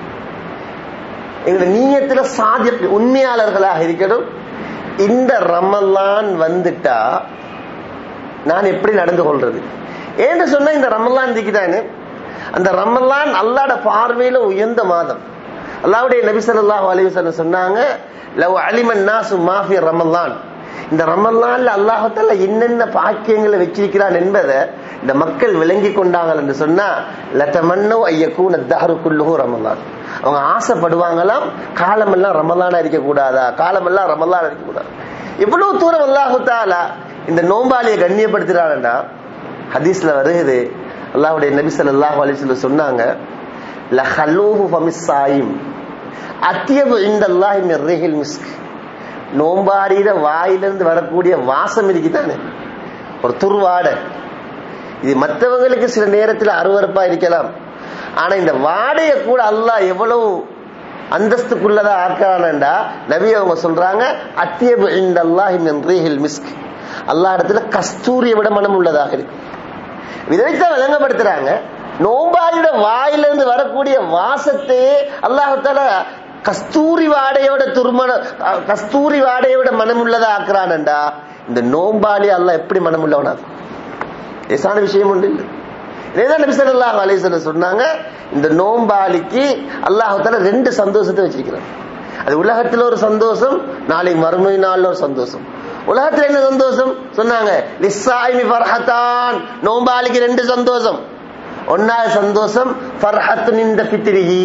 எங்க நீயத்துல சாதி உண்மையாளர்களாக இருக்கணும் இந்த ரமலான் வந்துட்டா நான் எப்படி நடந்து கொள்றது ஏன்னு சொன்னா இந்த ரமலான் திக்கிட்டானு அந்த ரமலான் அல்லாட பார்வையில உயர்ந்த மாதம் அல்லாவுடைய நபி ஸல்லல்லாஹு அலைஹி வஸல்லம் சொன்னாங்க லவ் அலிமன் நாசு மாஃபி ரமலான் இந்த ரமலான்ல அல்லாஹத்தால என்னென்ன பாக்கியங்களை வச்சிருக்கிறான் என்பதை இந்த மக்கள் விளங்கி கொண்டாங்க என்று சொன்னா லத்தமன்னோ ஐயக்கூன தஹருக்குள்ளுஹு ரமலான் அவங்க ஆசைப்படுவாங்களாம் காலமெல்லாம் ரமலானா இருக்க கூடாதா காலமெல்லாம் ரமலானா இருக்க கூடாது இவ்வளவு தூரம் அல்லாஹு தாலா இந்த நோம்பாளியை கண்ணியப்படுத்துறாங்கன்னா ஹதீஸ்ல வருகுது அல்லாஹ்வுடைய நபி ஸல்லல்லாஹு அலைஹி வஸல்லம் சொன்னாங்க லஹலூஹு ஃபமிஸ்ஸாயிம் அத்தியபு இந்தல்லாஹி மிர் ரிஹில் மிஸ்க் நோம்பாடியில வாயிலிருந்து வரக்கூடிய வாசம் இருக்குதானே ஒரு துர்வாடை இது மற்றவங்களுக்கு சில நேரத்தில் அருவறுப்பா இருக்கலாம் ஆனா இந்த வாடையை கூட அல்லாஹ் எவ்வளவு அந்தஸ்துக்குள்ளதா ஆக்கிறான்டா நபி அவங்க சொல்றாங்க அத்தியபு இந்தல்லாஹி மின் ரிஹில் மிஸ்க் அல்லாஹ் இடத்துல கஸ்தூரியை விட மனம் உள்ளதாக இருக்கு இதை வைத்து விளங்கப்படுத்துறாங்க நோம்பாளியோட வாயிலிருந்து வரக்கூடிய வாசத்தையே அல்லாஹால கஸ்தூரி வாடையோட துர்மண கஸ்தூரி வாடையோட மனம் உள்ளதா ஆக்குறான்டா இந்த நோம்பாளி அல்லாஹ் எப்படி மனம் உள்ளவனா லேசான விஷயம் ஒன்று இல்லை இதேதான் நபி ஸல்லல்லாஹு அலைஹி வஸல்லம் சொன்னாங்க இந்த நோம்பாளிக்கு அல்லாஹ் ரெண்டு சந்தோஷத்தை வச்சிருக்கிறான் அது உலகத்துல ஒரு சந்தோஷம் நாளை மறுமை நாள்ல ஒரு சந்தோஷம் உலகத்துல என்ன சந்தோஷம் சொன்னாங்க லிஸ்ஸாயிமி ஃபர்ஹத்தான் நோம்பாளிக்கு ரெண்டு சந்தோஷம் ஒன்னாவது சந்தோஷம் ஃபர்ஹத்துன் இந்த பித்திரிகி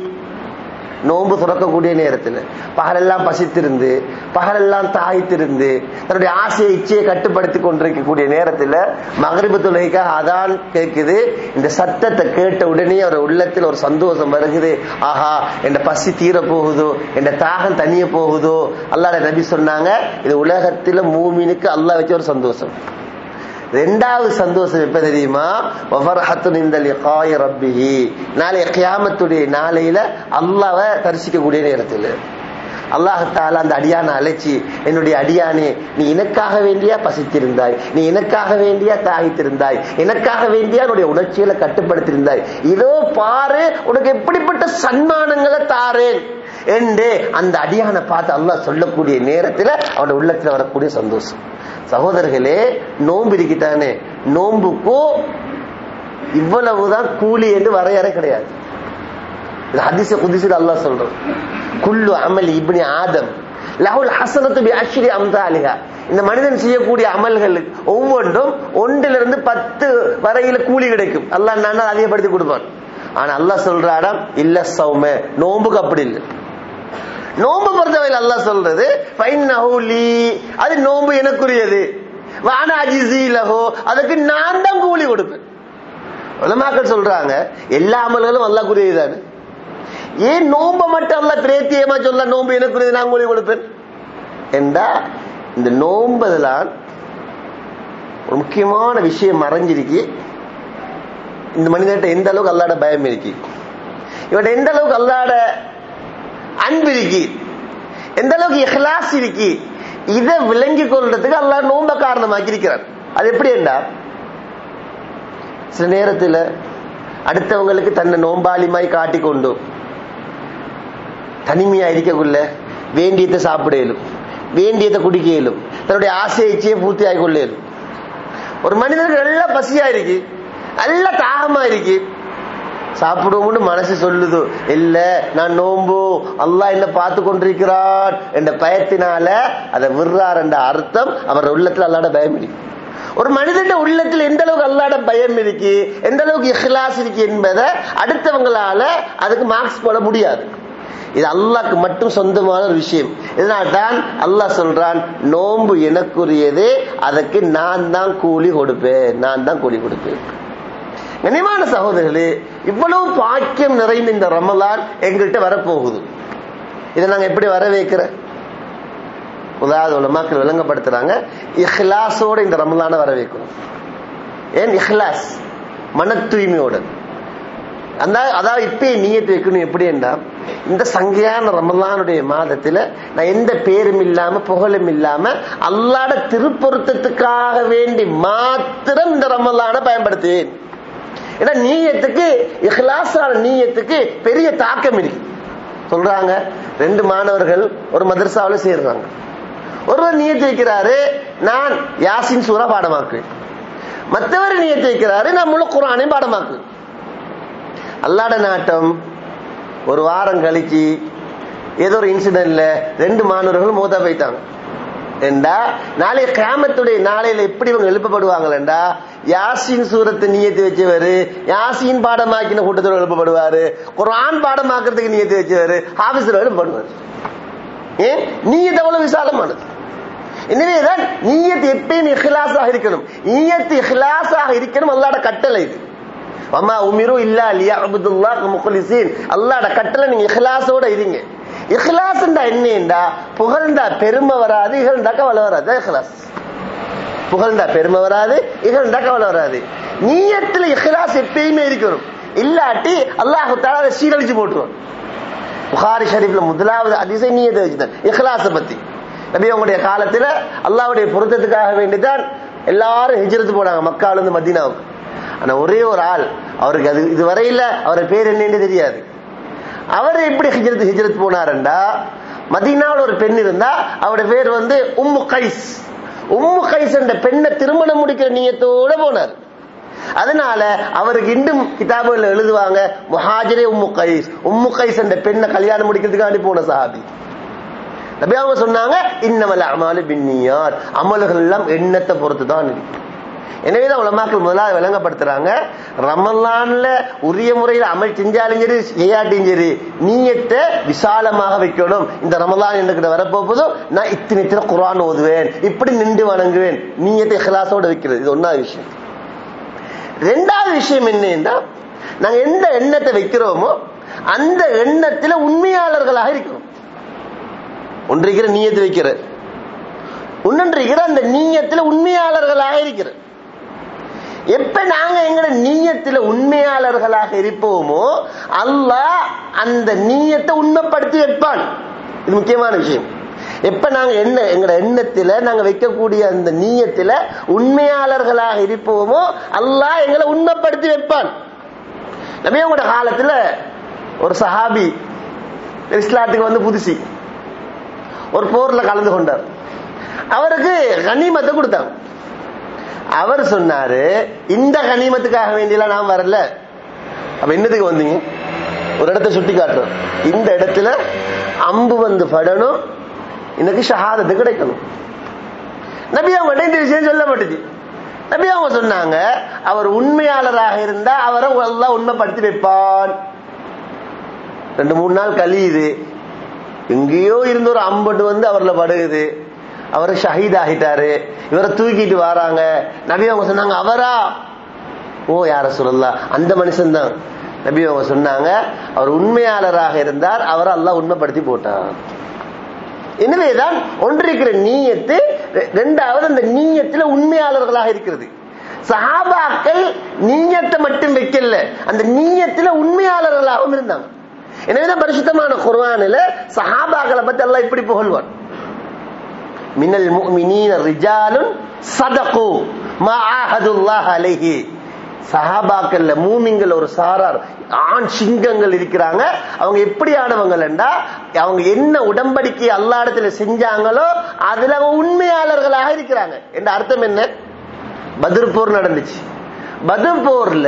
நோன்பு துறக்கக்கூடிய நேரத்தில் பகலெல்லாம் பசித்திருந்து பகலெல்லாம் தாய்த்திருந்து தன்னுடைய ஆசையை இச்சையை கட்டுப்படுத்தி கொண்டிருக்கக்கூடிய நேரத்தில் மகரிபு தொழுகைக்காக அதான் கேட்குது இந்த சத்தத்தை கேட்ட உடனே அவர் உள்ளத்தில் ஒரு சந்தோஷம் வருகுது ஆஹா என் பசி தீர போகுதோ என் தாகம் தனிய போகுதோ அல்லாட நபி சொன்னாங்க இது உலகத்தில் மூமினுக்கு அல்லாஹ் வச்ச ஒரு சந்தோஷம் ரெண்டாவது சந்தோஷம் எப்ப தெரியுமா இந்த லிகாய் ரப்பிஹி நாளை கியாமத்துடைய நாளையில அல்லாவை தரிசிக்கக்கூடிய நேரத்தில் அல்லாஹால அந்த அடியானை அழைச்சி என்னுடைய அடியானே நீ எனக்காக வேண்டியா பசித்திருந்தாய் நீ எனக்காக வேண்டியா தாகித்திருந்தாய் எனக்காக வேண்டியா என்னுடைய உணர்ச்சிகளை கட்டுப்படுத்தியிருந்தாய் இதோ பாரு உனக்கு எப்படிப்பட்ட சன்மானங்களை தாரேன் என்று அந்த அடியானை பார்த்து அல்லாஹ் சொல்லக்கூடிய நேரத்தில் அவனுடைய உள்ளத்துல வரக்கூடிய சந்தோஷம் சகோதரர்களே நோன்பு இருக்கிட்டானே நோன்புக்கும் இவ்வளவுதான் கூலி என்று வரையறை கிடையாது இது ஹதிச குதிசில் அல்லாஹ் சொல்றது குல்லு அமல் இப்னி ஆதம் லஹுல் ஹசனத்து பி அஷ்ரி அம்தாலிஹா இந்த மனிதன் செய்யக்கூடிய அமல்களுக்கு ஒவ்வொன்றும் ஒன்றிலிருந்து பத்து வரையில கூலி கிடைக்கும் அல்லாஹ் நான் அதிகப்படுத்தி கொடுப்பான் ஆனா அல்லாஹ் சொல்றாடாம் இல்ல சௌம நோம்புக்கு அப்படி இல்லை நோம்பு பொறுத்தவரையில் அல்லாஹ் சொல்றது அது நோம்பு எனக்குரியது லஹோ அதுக்கு நான் தான் கூலி கொடுப்பேன் உலமாக்கள் சொல்றாங்க எல்லா அமல்களும் அல்லாக்குரியதானு ஏன் நோம்ப மட்டும் அல்ல பிரேத்தியமா சொல்ல நோம்பு எனக்குரியது நான் கூலி கொடுப்பேன் என்றா இந்த நோம்பதுலாம் ஒரு முக்கியமான விஷயம் மறைஞ்சிருக்கு இந்த மனிதர்கிட்ட எந்த அளவுக்கு அல்லாட பயம் இருக்கு இவன் எந்த அளவுக்கு அல்லாட அன்பு இருக்கு எந்த அளவுக்கு இஹ்லாஸ் இருக்கு இதை விளங்கி கொள்றதுக்கு அல்லாஹ் நோம்ப காரணமாக்கி இருக்கிறான் அது எப்படி என்றா சில நேரத்தில் அடுத்தவங்களுக்கு தன்னை நோம்பாளிமாய் காட்டிக்கொண்டு தனிமையா இருக்கக்குள்ள வேண்டியதை சாப்பிட இயலும் வேண்டியதை குடிக்க இயலும் தன்னுடைய ஆசை இச்சையை பூர்த்தி ஆகி கொள்ள இயலும் ஒரு மனிதனுக்கு நல்லா பசியா இருக்கு நல்ல தாகமா இருக்கு சாப்பிடுவோம்னு மனசு சொல்லுது இல்ல நான் நோம்பு அல்லாஹ் என்ன பார்த்து கொண்டிருக்கிறான் என்ற பயத்தினால அதை விடுறார் என்ற அர்த்தம் அவர் உள்ளத்துல அல்லாட பயம் இருக்கு ஒரு மனிதன் உள்ளத்தில் எந்த அளவுக்கு அல்லாட பயம் இருக்கு எந்த அளவுக்கு இஹ்லாஸ் இருக்கு என்பதை அடுத்தவங்களால அதுக்கு மார்க்ஸ் போட முடியாது இது அல்லாக்கு மட்டும் சொந்தமான ஒரு விஷயம் இதனால்தான் அல்லாஹ் சொல்றான் நோன்பு எனக்குரியது அதுக்கு நான் தான் கூலி கொடுப்பேன் நான் தான் கூலி கொடுப்பேன் கனிமான சகோதரர்களே இவ்வளவு பாக்கியம் நிறைந்த இந்த ரமலான் எங்கள்கிட்ட வரப்போகுது இதை நாங்க எப்படி வர வைக்கிற உதாரண மக்கள் விளங்கப்படுத்துறாங்க இஹ்லாஸோட இந்த ரமலான வர வைக்கணும் ஏன் இஹ்லாஸ் மன தூய்மையோட அந்த அதாவது இப்பயே நீயத்து வைக்கணும் எப்படி என்றா இந்த சங்கையான ரமலானுடைய மாதத்துல நான் எந்த பேரும் இல்லாம புகழும் இல்லாம அல்லாட திருப்பொருத்தத்துக்காக வேண்டி மாத்திரம் இந்த ரமலான பயன்படுத்துவேன் ஏன்னா நீயத்துக்கு இஹ்லாஸான நீயத்துக்கு பெரிய தாக்கம் இருக்கு சொல்றாங்க ரெண்டு மாணவர்கள் ஒரு மதரசாவில் சேர்றாங்க ஒருவர் நியத்து வைக்கிறாரு நான் யாசின் சூரா பாடமாக்குவேன் மற்றவர் நியத்து வைக்கிறாரு நான் முழு குரானையும் பாடமாக்குவேன் அல்லாட நாட்டம் ஒரு வாரம் கழிச்சு ஏதோ ஒரு இன்சிடென்ட்ல ரெண்டு மாணவர்கள் மூத்தா போயிட்டாங்க என்றா நாளை கிராமத்துடைய நாளையில எப்படி இவங்க எழுப்பப்படுவாங்களா யாசின் சூரத்தை நியத்து வச்சவரு யாசின் பாடமாக்கின கூட்டத்தில் எழுப்பப்படுவாரு குரான் பாடமாக்குறதுக்கு நியத்து வச்சவரு ஆபீஸ்ல எழுப்பப்படுவார் ஏன் நீயத் அவ்வளவு விசாலமானது எனவேதான் நீயத் எப்பயும் இஹ்லாஸாக இருக்கணும் நீயத் இஹ்லாஸாக இருக்கணும் அல்லாட கட்டளை இது அம்மா உமிரு இல்லா லியா அபுதுல்லா முഖலிசீன் அல்லாட கட்டளை நீங்க இஹ்லாஸோட இருங்க இஹ்லாஸ்ண்டா என்னண்டா புகழ்ந்தா பெருமை வராது இகழ்ந்தா கவலை வராது இஹ்லாஸ் புகழ்ந்தா பெருமை வராது இகழ்ந்தா கவலை வராது நீயத்துல இஹ்லாஸ் எப்பயுமே இருக்கணும் இல்லாட்டி அல்லாஹு தாலா அதை சீரழிச்சு போட்டுருவான் புகாரி ஷரீஃப்ல முதலாவது அதிசய நீயத்தை வச்சுதான் இஹ்லாஸ பத்தி நபி அவங்களுடைய காலத்துல அல்லாவுடைய பொருத்தத்துக்காக வேண்டிதான் எல்லாரும் ஹிஜ்ரத்து போனாங்க மக்கால இருந்து மதீனாவுக்கு ஆனா ஒரே ஒரு ஆள் அவருக்கு அது இதுவரையில அவரை பேர் என்னன்னு தெரியாது அவர் எப்படி ஹிஜ்ரத் ஹிஜ்ரத் போனாருண்டா மதீனாவில் ஒரு பெண் இருந்தா அவருடைய பேர் வந்து உம்மு கைஸ் உம்மு கைஸ் என்ற பெண்ணை திருமணம் முடிக்கிற நீயத்தோட போனார் அதனால அவருக்கு இன்னும் கிதாபுகள் எழுதுவாங்க முஹாஜரே உம்மு கைஸ் உம்மு கைஸ் என்ற பெண்ணை கல்யாணம் முடிக்கிறதுக்காண்டி போன சஹாபி நபி அவங்க சொன்னாங்க இன்னமல் அமாலு பின்னியார் அமல்கள் எல்லாம் எண்ணத்தை பொறுத்து தான் இருக்கு எனவேதான் உலமாக்கள் முதலாவது விளங்கப்படுத்துறாங்க ரமலான்ல உரிய முறையில் அமல் செஞ்சாலும் சரி செய்யாட்டியும் சரி நீயத்தை விசாலமாக வைக்கணும் இந்த ரமலான் எனக்கு வரப்போகுதோ நான் இத்தனை இத்தனை குரான் ஓதுவேன் இப்படி நின்று வணங்குவேன் நீயத்தை இஹ்லாசோட வைக்கிறது இது ஒன்னாவது விஷயம் ரெண்டாவது விஷயம் என்னன்னா நாங்க எந்த எண்ணத்தை வைக்கிறோமோ அந்த எண்ணத்துல உண்மையாளர்களாக இருக்கணும் ஒன்றிருக்கிற நீயத்தை வைக்கிற இன்னொன்றிருக்கிற அந்த நீயத்துல உண்மையாளர்களாக இருக்கிற எப்ப நாங்க எங்கட நீயத்துல உண்மையாளர்களாக இருப்போமோ அல்லாஹ் அந்த நீயத்தை உண்மைப்படுத்தி வைப்பான் இது முக்கியமான விஷயம் எப்ப நாங்க என்ன எங்கட எண்ணத்துல நாங்க வைக்கக்கூடிய அந்த நீயத்துல உண்மையாளர்களாக இருப்போமோ அல்லாஹ் எங்களை உண்மைப்படுத்தி வைப்பான் நபியவங்களோட காலத்துல ஒரு சஹாபி இஸ்லாத்துக்கு வந்து புதுசி ஒரு போர்ல கலந்து கொண்டார் அவருக்கு கனிமத்தை கொடுத்தாங்க அவர் சொன்னாரு இந்த கனிமத்துக்காக வேண்டியெல்லாம் நான் வரல அப்ப என்னத்துக்கு வந்தீங்க ஒரு இடத்த சுட்டி காட்டுறோம் இந்த இடத்துல அம்பு வந்து படணும் எனக்கு ஷஹாதத்து கிடைக்கணும் நபி அவங்க இந்த விஷயம் சொல்லப்பட்டுச்சு நபி அவங்க சொன்னாங்க அவர் உண்மையாளராக இருந்தா அவரை எல்லாம் உண்மைப்படுத்தி வைப்பான் ரெண்டு மூணு நாள் கழியுது எங்கேயோ இருந்து ஒரு அம்பட்டு வந்து அவர்ல படுகுது அவர் ஷஹீத் ஆகிட்டாரு இவரை தூக்கிட்டு வராங்க நபி அவங்க சொன்னாங்க அவரா ஓ யார சொல்லலாம் அந்த மனுஷன் தான் நபி அவங்க சொன்னாங்க அவர் உண்மையாளராக இருந்தார் அவரை அல்லாஹ் உண்மைப்படுத்தி போட்டார் எனவேதான் ஒன்றிருக்கிற நீயத்து ரெண்டாவது அந்த நீயத்துல உண்மையாளர்களாக இருக்கிறது சஹாபாக்கள் நீயத்தை மட்டும் வைக்கல அந்த நீயத்துல உண்மையாளர்களாகவும் இருந்தாங்க எனவேதான் பரிசுத்தமான குர்ஆனில சஹாபாக்களை பத்தி எல்லாம் இப்படி புகழ்வான் மினல் முஃமினீன ரிஜாலுன் சதகு மா ஆஹதுல்லாஹ் அலைஹி சஹாபாக்கள்ல மூமிங்கள் ஒரு சாரார் ஆண் சிங்கங்கள் இருக்கிறாங்க அவங்க எப்படியானவங்கள்டா அவங்க என்ன உடம்படிக்கை அல்லாடத்துல செஞ்சாங்களோ அதுல அவங்க உண்மையாளர்களாக இருக்கிறாங்க என்ற அர்த்தம் என்ன பத்ர் போர் நடந்துச்சு பத்ர் போர்ல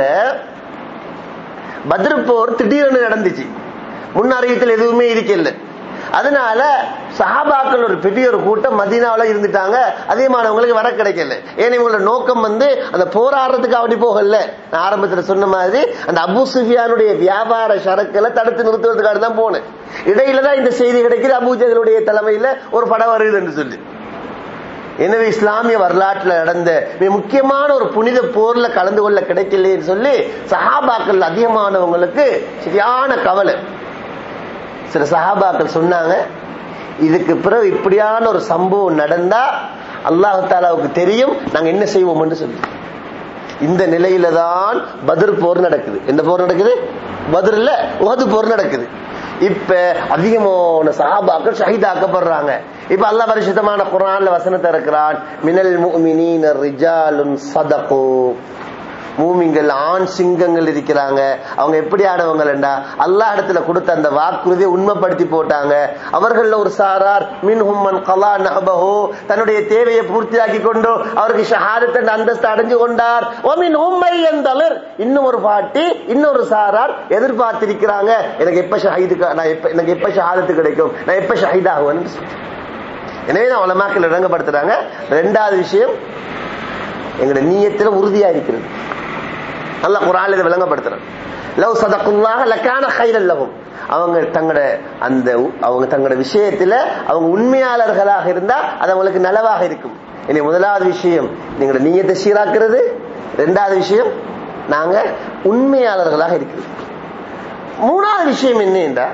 பத்ர் போர் திடீர்னு நடந்துச்சு முன் அறிவித்தல் எதுவுமே இருக்கல அதனால சஹாபாக்கள் ஒரு பெரிய ஒரு கூட்டம் மதீனாவில் இருந்துட்டாங்க அதிகமானவங்களுக்கு வர கிடைக்கல ஏன்னா இவங்களோட நோக்கம் வந்து அந்த போராடுறதுக்கு அப்படி போகல நான் ஆரம்பத்தில் சொன்ன மாதிரி அந்த அபு சுஃபியானுடைய வியாபார சரக்குகளை தடுத்து நிறுத்துவதற்காக தான் போனேன் இடையில தான் இந்த செய்தி கிடைக்குது அபூஜகளுடைய தலைமையில ஒரு படம் வருது என்று சொல்லி எனவே இஸ்லாமிய வரலாற்றில் நடந்த மிக முக்கியமான ஒரு புனித போர்ல கலந்து கொள்ள கிடைக்கலைன்னு சொல்லி சஹாபாக்கள் அதிகமானவங்களுக்கு சரியான கவலை சில சஹாபாக்கள் சொன்னாங்க இதுக்கு பிறகு இப்படியான ஒரு சம்பவம் நடந்தா அல்லாஹு தாலாவுக்கு தெரியும் நாங்க என்ன செய்வோம்னு சொல்லி இந்த நிலையில தான் பதிர் போர் நடக்குது எந்த போர் நடக்குது பதிர் இல்ல உகது போர் நடக்குது இப்ப அதிகமான சஹாபாக்கள் ஷஹீதாக்கப்படுறாங்க இப்ப அல்லாஹ் பரிசுத்தமான குரான்ல வசனத்தை இருக்கிறான் மினல் முஃமினீன ரிஜாலுன் சதகு மூமிங்கள் ஆண் சிங்கங்கள் இருக்கிறாங்க அவங்க எப்படி ஆனவங்கள்டா அல்லா இடத்துல கொடுத்த அந்த வாக்குறுதியை உண்மைப்படுத்தி போட்டாங்க அவர்கள ஒரு சாரார் மின் ஹும்மன் கலா நபஹோ தன்னுடைய தேவையை பூர்த்தியாக்கி கொண்டு அவருக்கு ஷஹாதத் என்ற அந்தஸ்து அடைஞ்சு கொண்டார் ஒமின் உம்மை எந்தளர் இன்னும் ஒரு பாட்டி இன்னொரு சாரார் எதிர்பார்த்திருக்கிறாங்க எனக்கு எப்ப ஷஹீது நான் எப்ப எனக்கு எப்ப ஷஹாதத்து கிடைக்கும் நான் எப்ப ஷஹீத் ஆகுவேன்னு எனவே தான் உலமாக்கள் விளங்கப்படுத்துறாங்க ரெண்டாவது விஷயம் எங்களுடைய நீயத்துல உறுதியா இருக்கிறது நல்லா குரான் இதை விளங்கப்படுத்துறாங்க லவ் சதக்குல்லாக லக்கான கைரல்லவும் அவங்க தங்களோட அந்த அவங்க தங்களோட விஷயத்துல அவங்க உண்மையாளர்களாக இருந்தா அது அவங்களுக்கு நலவாக இருக்கும் இனி முதலாவது விஷயம் நீங்களோட நீயத்தை சீராக்குறது ரெண்டாவது விஷயம் நாங்க உண்மையாளர்களாக இருக்கிறது மூணாவது விஷயம் என்ன என்றா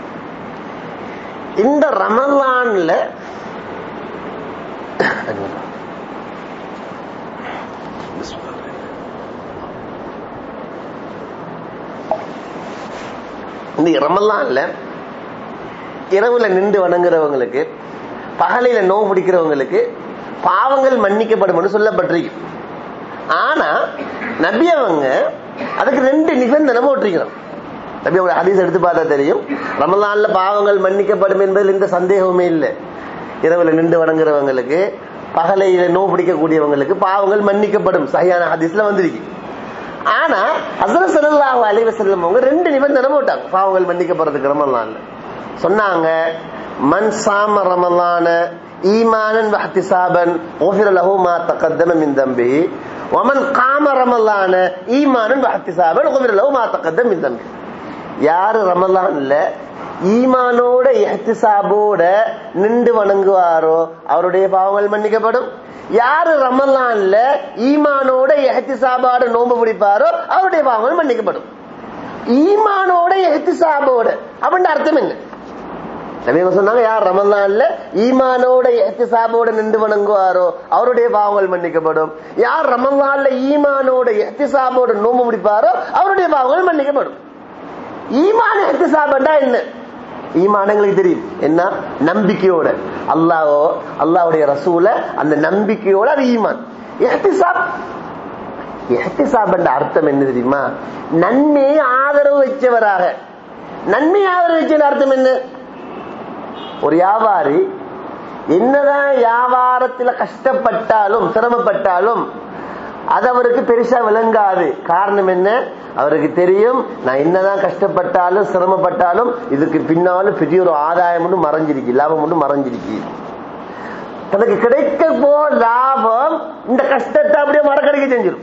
இந்த ரமலான்ல இந்த ரமலான்ல இரவுல நின்று வணங்குறவங்களுக்கு பகலையில நோவு பிடிக்கிறவங்களுக்கு பாவங்கள் மன்னிக்கப்படும் சொல்லப்பட்டிருக்கு ஆனா நபி அவங்க அதுக்கு ரெண்டு நிபந்தனை போட்டிருக்கிறோம் நபி அவங்க ஹதீஸ் எடுத்து பார்த்தா தெரியும் ரமலான்ல பாவங்கள் மன்னிக்கப்படும் என்பதில் எந்த சந்தேகமுமே இல்லை இரவுல நின்று வணங்குறவங்களுக்கு பகலையில நோ பிடிக்கக்கூடியவங்களுக்கு பாவங்கள் மன்னிக்கப்படும் சரியான ஹதீஸ்ல வந்திருக்கு ஆனா அசர சல்லாஹ் அலைவசல்லம் அவங்க ரெண்டு நிபந்தனை போட்டாங்க பாவங்கள் மன்னிக்கப்படுறதுக்கு ரமலான்ல சொன்னாங்க மன் சாம ரமலான ஈமானன் வஹ்திசாபன் ஓஃபிர லஹு மா தகத்தம மின் தம்பி ஒமன் காம ரமலான ஈமானன் வஹ்திசாபன் ஓஃபிர லஹு மா தகத்தம மின் தம்பி யாரு ரமலான்ல ஈமானோட எஹ்திசாபோட நின்று வணங்குவாரோ அவருடைய பாவங்கள் மன்னிக்கப்படும் யாரு ரமலான்ல ஈமானோட எஹ்திசாபாட நோன்பு பிடிப்பாரோ அவருடைய பாவங்கள் மன்னிக்கப்படும் ஈமானோட எஹ்திசாபோட அப்படின்ற அர்த்தம் என்ன நபிங்க சொன்னாங்க யார் ரமலான்ல ஈமானோட எஹ்திசாபோட நின்று வணங்குவாரோ அவருடைய பாவங்கள் மன்னிக்கப்படும் யார் ரமலான்ல ஈமானோட எஹ்திசாபோட நோம்பு முடிப்பாரோ அவருடைய பாவங்கள் மன்னிக்கப்படும் ஈமான எஹ்திசாபண்டா என்ன ஈமான் எங்களுக்கு தெரியும் என்ன நம்பிக்கையோட அல்லாஹோ அல்லாவுடைய ரசூல அந்த நம்பிக்கையோட அது ஈமான் எஹ்திசாப் எஹ்திசாப் என்ற அர்த்தம் என்ன தெரியுமா நன்மையை ஆதரவு வச்சவராக நன்மை ஆதரவு வச்ச அர்த்தம் என்ன ஒரு வியாபாரி என்னதான் வியாபாரத்துல கஷ்டப்பட்டாலும் சிரமப்பட்டாலும் அது அவருக்கு பெருசா விளங்காது காரணம் என்ன அவருக்கு தெரியும் நான் என்னதான் கஷ்டப்பட்டாலும் சிரமப்பட்டாலும் இதுக்கு பின்னாலும் பெரிய ஒரு ஆதாயம் ஒன்று மறைஞ்சிருக்கு லாபம் ஒன்று மறைஞ்சிருக்கு தனக்கு கிடைக்க போ லாபம் இந்த கஷ்டத்தை அப்படியே மறக்கடிக்க செஞ்சிடும்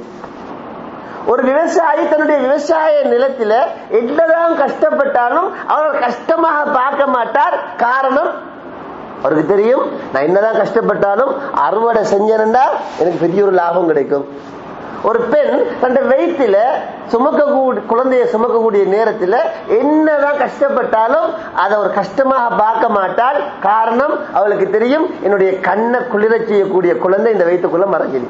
ஒரு விவசாயி தன்னுடைய விவசாய நிலத்தில என்னதான் கஷ்டப்பட்டாலும் அவர் கஷ்டமாக பார்க்க மாட்டார் காரணம் அவருக்கு தெரியும் நான் என்னதான் கஷ்டப்பட்டாலும் அறுவடை செஞ்சேன்டா எனக்கு பெரிய ஒரு லாபம் கிடைக்கும் ஒரு பெண் தன் வயிற்றுல சுமக்கக்கூடிய குழந்தைய சுமக்கக்கூடிய நேரத்தில் என்னதான் கஷ்டப்பட்டாலும் அதை ஒரு கஷ்டமாக பார்க்க மாட்டாள் காரணம் அவளுக்கு தெரியும் என்னுடைய கண்ணை குளிர செய்யக்கூடிய குழந்தை இந்த வயிற்றுக்குள்ள மறைஞ்சிரு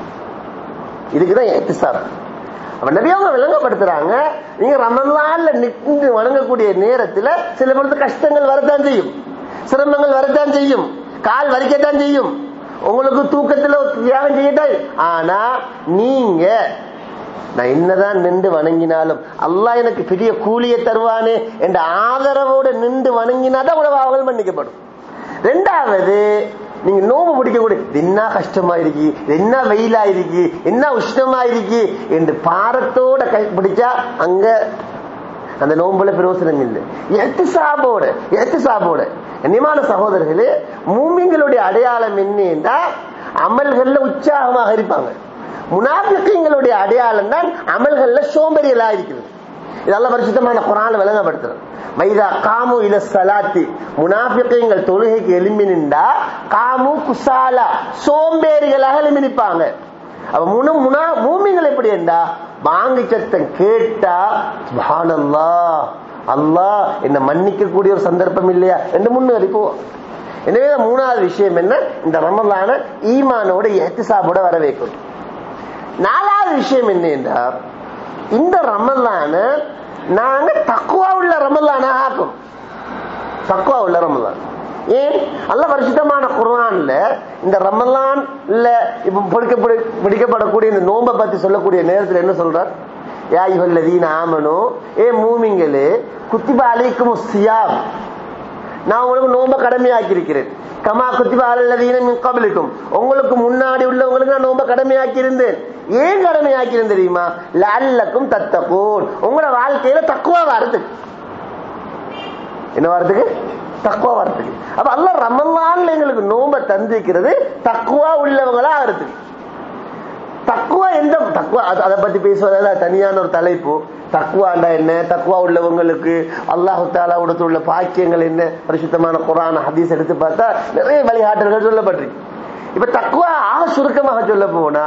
இதுக்குதான் எத்திசார் அப்ப நிறைய அவங்க விளங்கப்படுத்துறாங்க நீங்க ரமலான்ல நின்று வணங்கக்கூடிய நேரத்துல சில பொழுது கஷ்டங்கள் வரத்தான் செய்யும் சிரமங்கள் வரத்தான் செய்யும் கால் வலிக்கத்தான் செய்யும் உங்களுக்கு தூக்கத்துல தியாகம் செய்யட்டாய் ஆனா நீங்க நான் என்னதான் நின்று வணங்கினாலும் அல்லாஹ் எனக்கு பெரிய கூலியை தருவானே என்ற ஆதரவோடு நின்று வணங்கினாதான் உணவு அவர்கள் மன்னிக்கப்படும் ரெண்டாவது நீங்க நோம்பு பிடிக்கக்கூடிய என்ன கஷ்டமா இருக்கு என்ன வெயிலா இருக்கு என்ன உஷ்ணமா இருக்கு என்று பாரத்தோட கை பிடிச்சா அங்க அந்த நோம்புல பிரயோசனம் இல்லை எத்து சாபோட எத்து சாபோட கண்ணியமான சகோதரர்களே மூமிங்களுடைய அடையாளம் என்னன்னா அமல்கள்ல உற்சாகமாக இருப்பாங்க முனாபிக்கங்களுடைய அடையாளம் தான் அமல்கள்ல சோம்பேறிகளா இருக்கிறது இதெல்லாம் பரிசுத்தமான குரான் விளங்கப்படுத்துறது மைதா காமு இல சலாத்தி முனாபிக்கங்கள் தொழுகைக்கு எலும்பி நின்றா காமு குசாலா சோம்பேறிகளாக எலும்பி நிற்பாங்க அப்ப முனு முனா மூமிங்கள் எப்படி என்றா வாங்கி சத்தம் கேட்டா சுபானல்லா அல்லாஹ் என்ன மன்னிக்க கூடிய ஒரு சந்தர்ப்பம் இல்லையா என்று முன்னேறி போவோம் எனவே மூணாவது விஷயம் என்ன இந்த ரமலான ஈமானோட எஹ்திசாபோட வர வைக்கணும் நாலாவது விஷயம் என்ன என்றால் இந்த ரமலான நாங்க தக்குவா உள்ள ரமலான ஆக்கும் தக்குவா உள்ள ரமலான் ஏன் அல்ல பரிசுத்தமான குர்ஆன்ல இந்த ரமலான்ல இப்ப பிடிக்கப்பட பிடிக்கப்படக்கூடிய இந்த நோன்பை பத்தி சொல்லக்கூடிய நேரத்தில் என்ன சொல்றார் யா ஐயுஹல்லதீன ஆமனு ஏ மூமிங்களே குத்திப அலைக்கும் சியாம் நான் உங்களுக்கு நோம்ப கடமையாக்கி இருக்கிறேன் கமா குத்திப அலல்லதீன மின் கபலிக்கும் உங்களுக்கு முன்னாடி உள்ளவங்களுக்கு நான் நோம்ப கடமையாக்கி இருந்தேன் ஏன் கடமையாக்கி இருந்தேன் தெரியுமா லல்லக்கும் தத்தகூன் உங்களோட வாழ்க்கையில தக்குவா வரதுக்கு என்ன வரதுக்கு தக்குவா வரதுக்கு அப்ப அல்ல ரமலான்ல எங்களுக்கு நோம்ப தந்திருக்கிறது தக்குவா உள்ளவங்களா ஆகிறதுக்கு தக்குவா எந்த தக்குவா அது- அதை பத்தி பேசுவதால தனியான ஒரு தலைப்பு தக்குவாண்டா என்ன தக்குவா உள்ளவங்களுக்கு அல்லாஹு தாலாவோட உள்ள பாக்கியங்கள் என்ன பரிசுத்தமான குரான் ஹதீஸ் எடுத்து பார்த்தா நிறைய வழிகாட்டல்கள் சொல்லப்பட்டிருக்கு இப்ப தக்குவா ஆக சுருக்கமாக சொல்ல போனா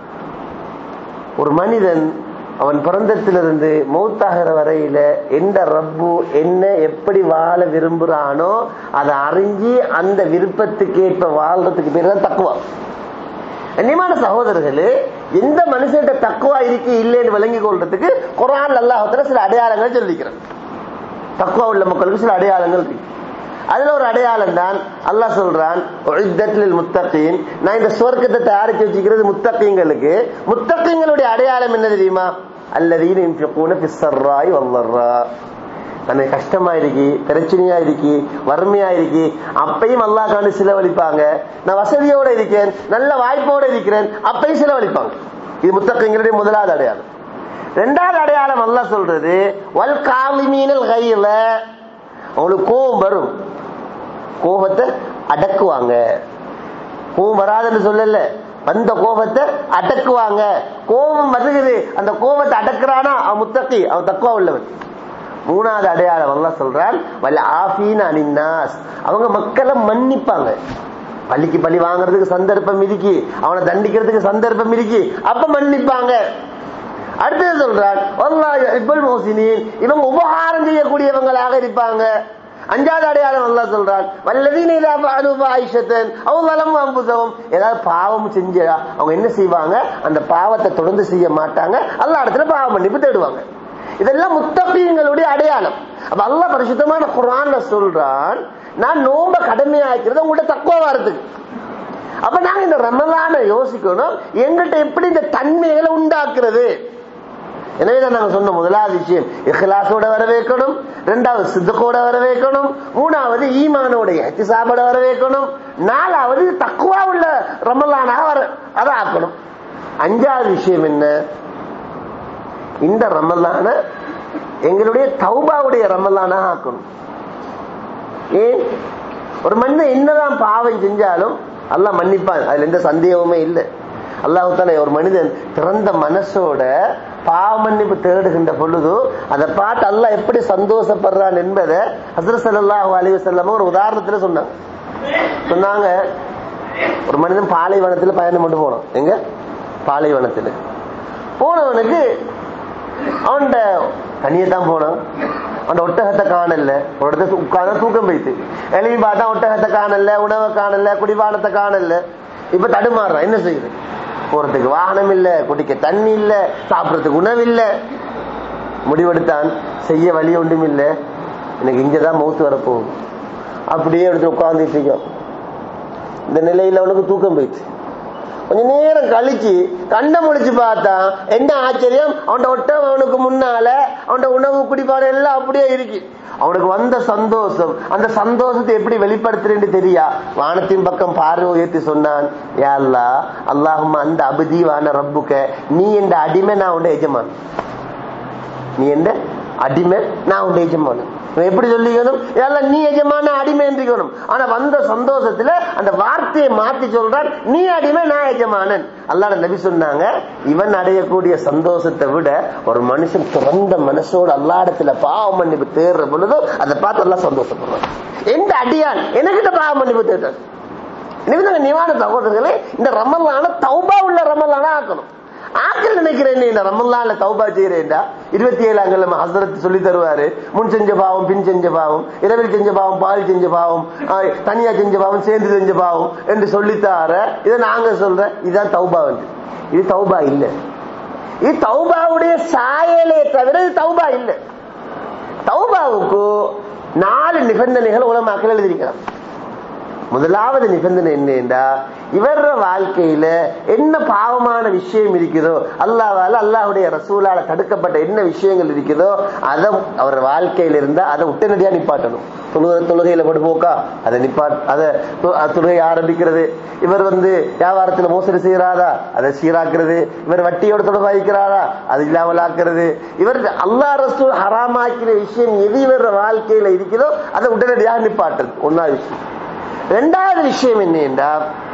ஒரு மனிதன் அவன் பிறந்தத்திலிருந்து மௌத்தாகிற வரையில எந்த ரப்பு என்ன எப்படி வாழ விரும்புறானோ அதை அறிஞ்சு அந்த விருப்பத்துக்கு ஏற்ப வாழ்றதுக்கு பேர் தான் தக்குவா கண்ணியமான சகோதரர்களே எந்த மனுஷன்கிட்ட தக்குவா இருக்கு இல்லைன்னு விளங்கி கொள்றதுக்கு குரான் அல்லாஹத்துல சில அடையாளங்கள் சொல்லிக்கிறேன் தக்குவா உள்ள மக்களுக்கு சில அடையாளங்கள் இருக்கு அதுல ஒரு அடையாளம் தான் அல்லாஹ் சொல்றான் உஇத்தத்லில் முத்தகீன் நான் இந்த சுவர்க்கத்தை தயாரிச்சு வச்சுக்கிறது முத்தகீங்களுக்கு முத்தகீங்களுடைய அடையாளம் என்ன தெரியுமா அல்லதீன யுன்ஃபிகூன ஃபிஸ் ஸர்ராய் வல்லர்ரா தனக்கு கஷ்டமா இருக்கு பிரச்சனையா இருக்கு வறுமையா இருக்கு அப்பையும் அல்லாஹ்காண்டு செலவழிப்பாங்க நான் வசதியோட இருக்கேன் நல்ல வாய்ப்போட இருக்கிறேன் அப்பையும் செலவழிப்பாங்க இது முத்தகங்களுடைய முதலாவது அடையாளம் ரெண்டாவது அடையாளம் அல்லாஹ் சொல்றது வல் காலிமீனல் கையில அவங்களுக்கு கோபம் வரும் கோபத்தை அடக்குவாங்க கோபம் வராதுன்னு சொல்லல வந்த கோபத்தை அடக்குவாங்க கோபம் வருகிறது அந்த கோபத்தை அடக்குறானா அவன் முத்தகி அவன் தக்குவா உள்ளவன் மூணாவது அடையாளம் அல்லாஹ் சொல்றான் வல்ல ஆஃபீன் அனின்னாஸ் அவங்க மக்களை மன்னிப்பாங்க பள்ளிக்கு பள்ளி வாங்குறதுக்கு சந்தர்ப்பம் இருக்கு அவனை தண்டிக்கிறதுக்கு சந்தர்ப்பம் இருக்கு அப்ப மன்னிப்பாங்க அடுத்தது சொல்றான் வல்லாஹ் இப்பல் மோசினின் இவங்க உபகாரம் செய்யக்கூடியவங்களாக இருப்பாங்க அஞ்சாவது அடையாளம் அல்லாஹ் சொல்றான் வல்லதீன இதா ஃபஅலு ஃபாயிஷத்தன் அவ் ஸலமு அன்ஃபுஸஹும் ஏதாவது பாவம் செஞ்சா அவங்க என்ன செய்வாங்க அந்த பாவத்தை தொடர்ந்து செய்ய மாட்டாங்க அல்லாஹ் இடத்துல பாவ மன்னிப்பு தேடுவாங்க இதெல்லாம் முத்தகீங்களுடைய அடையாளம் அப்ப அல்லாஹ் பரிசுத்தமான குர்ஆன்ல சொல்றான் நான் நோம்ப கடமையாக்கிறது உங்கள்ட்ட தக்குவா வரதுக்கு அப்ப நாங்க இந்த ரமலான யோசிக்கணும் எங்கள்கிட்ட எப்படி இந்த தன்மைகளை உண்டாக்குறது எனவேதான் நாங்க சொன்ன முதலாவது விஷயம் இஹ்லாசோட வர வைக்கணும் ரெண்டாவது சித்தக்கோட வர வைக்கணும் மூணாவது ஈமானோட எத்திசாபோட வர வைக்கணும் நாலாவது தக்குவா உள்ள ரமலானாக வர அதை ஆக்கணும் அஞ்சாவது விஷயம் என்ன இந்த ரமலான எங்களுடைய தௌபாவுடைய ரமலானாக ஆக்கணும் ஏன் ஒரு மனிதன் என்னதான் பாவம் செஞ்சாலும் அல்லாஹ் மன்னிப்பான் அதுல எந்த சந்தேகமுமே இல்லை அல்லாஹு தாலா ஒரு மனிதன் திறந்த மனசோட பாவ மன்னிப்பு தேடுகின்ற பொழுது அதை பார்த்து அல்லாஹ் எப்படி சந்தோஷப்படுறான் என்பதை ஹசரத் ஸல்லல்லாஹு அலைஹி வஸல்லம் ஒரு உதாரணத்துல சொன்னாங்க சொன்னாங்க ஒரு மனிதன் பாலைவனத்துல பயணம் கொண்டு போனான் எங்க பாலைவனத்துல போனவனுக்கு அவன்கிட்ட தனியே தான் போனான் அந்த ஒட்டகத்தை காணல ஒரு இடத்துல உட்கார்ந்து தூக்கம் போயிட்டு எழுதி பார்த்தா ஒட்டகத்தை காணல உணவை காணல குடிபானத்தை காணல இப்ப தடுமாறுறான் என்ன செய்யுது போறதுக்கு வாகனம் இல்ல குடிக்க தண்ணி இல்ல சாப்பிடறதுக்கு உணவு இல்ல முடிவெடுத்தான் செய்ய வழி ஒன்றும் இல்ல எனக்கு இங்கதான் மௌத்து வரப்போகுது அப்படியே எடுத்து உட்கார்ந்துட்டு இருக்கோம் இந்த நிலையில அவனுக்கு தூக்கம் போயிடுச்சு கொஞ்ச நேரம் கழிச்சு கண்ணை முடிச்சு பார்த்தா என்ன ஆச்சரியம் அவன் ஒட்டம் அவனுக்கு முன்னால அவன் உணவு குடிப்பாடு எல்லாம் அப்படியே இருக்கு அவனுக்கு வந்த சந்தோஷம் அந்த சந்தோஷத்தை எப்படி வெளிப்படுத்துறேன்னு தெரியா வானத்தின் பக்கம் பார்வை உயர்த்தி சொன்னான் யா அல்லா அல்லாஹும் அந்த அபதி வான ரப்புக்க நீ என்ற அடிமை நான் உண்ட எஜமான் நீ எந்த அடிமை நான் உண்ட எஜமான் இவன் எப்படி சொல்லிக்கணும் எல்லாம் நீ எஜமான அடிமை என்றிக்கணும் ஆனா வந்த சந்தோஷத்துல அந்த வார்த்தையை மாத்தி சொல்றான் நீ அடிமை நான் எஜமானன் அல்லாட நபி சொன்னாங்க இவன் அடையக்கூடிய சந்தோஷத்தை விட ஒரு மனுஷன் திறந்த மனசோட அல்லாடத்துல பாவ மன்னிப்பு தேடுற பொழுதோ அதை பார்த்து எல்லாம் சந்தோஷப்படுறான் எந்த அடியான் எனக்கிட்ட பாவ மன்னிப்பு தேடுறான் எனவே நாங்க நிவான சகோதரர்களே இந்த ரமலான தௌபா உள்ள ரமலான ஆக்கணும் ஆக்கல் நினைக்கிறேன் நீ இந்த ரமலான்ல தௌபா செய்யறேன்டா இருபத்தி ஏழாம் கிழமை ஹசரத் சொல்லி தருவாரு முன் செஞ்ச பாவம் பின் செஞ்ச பாவம் இரவில் செஞ்ச பாவம் பால் செஞ்ச பாவம் ஆஹ், தனியா செஞ்ச பாவம் சேர்ந்து செஞ்ச பாவம் என்று சொல்லித்தார இதை நாங்க சொல்ற இதுதான் தௌபா வந்து இது தௌபா இல்ல இது தௌபாவுடைய சாயலே தவிர இது தௌபா இல்ல தௌபாவுக்கு நாலு நிபந்தனைகள் உலமாக்கள் எழுதியிருக்கிறான் முதலாவது நிபந்தனை என்னண்டா இவர வாழ்க்கையில என்ன பாவமான விஷயம் இருக்குதோ அல்லாவால அல்லாஹ்வுடைய ரசூலால தடுக்கப்பட்ட என்ன விஷயங்கள் இருக்குதோ அதை அவர் வாழ்க்கையில இருந்தா அதை உடனடியா நிப்பாட்டணும் தொழுகை தொழுகையில படுபோக்கா அதை நிப்பாட் அதை தொ- அஹ் தொழுகை ஆரம்பிக்கிறது இவர் வந்து வியாபாரத்துல மோசடி செய்யறாரா அதை சீராக்குறது இவர் வட்டியோட தொடர்பு வைக்கிறாரா அது இல்லாமல் ஆக்குறது இவர் அல்லாஹ் ரசூல் ஹராமாக்கிற விஷயம் எது இவர் வாழ்க்கையில இருக்குதோ அதை உடனடியாக நிப்பாட்டுறது ஒன்னாவது விஷயம் ரெண்டாவது விஷயம் என்னன்னா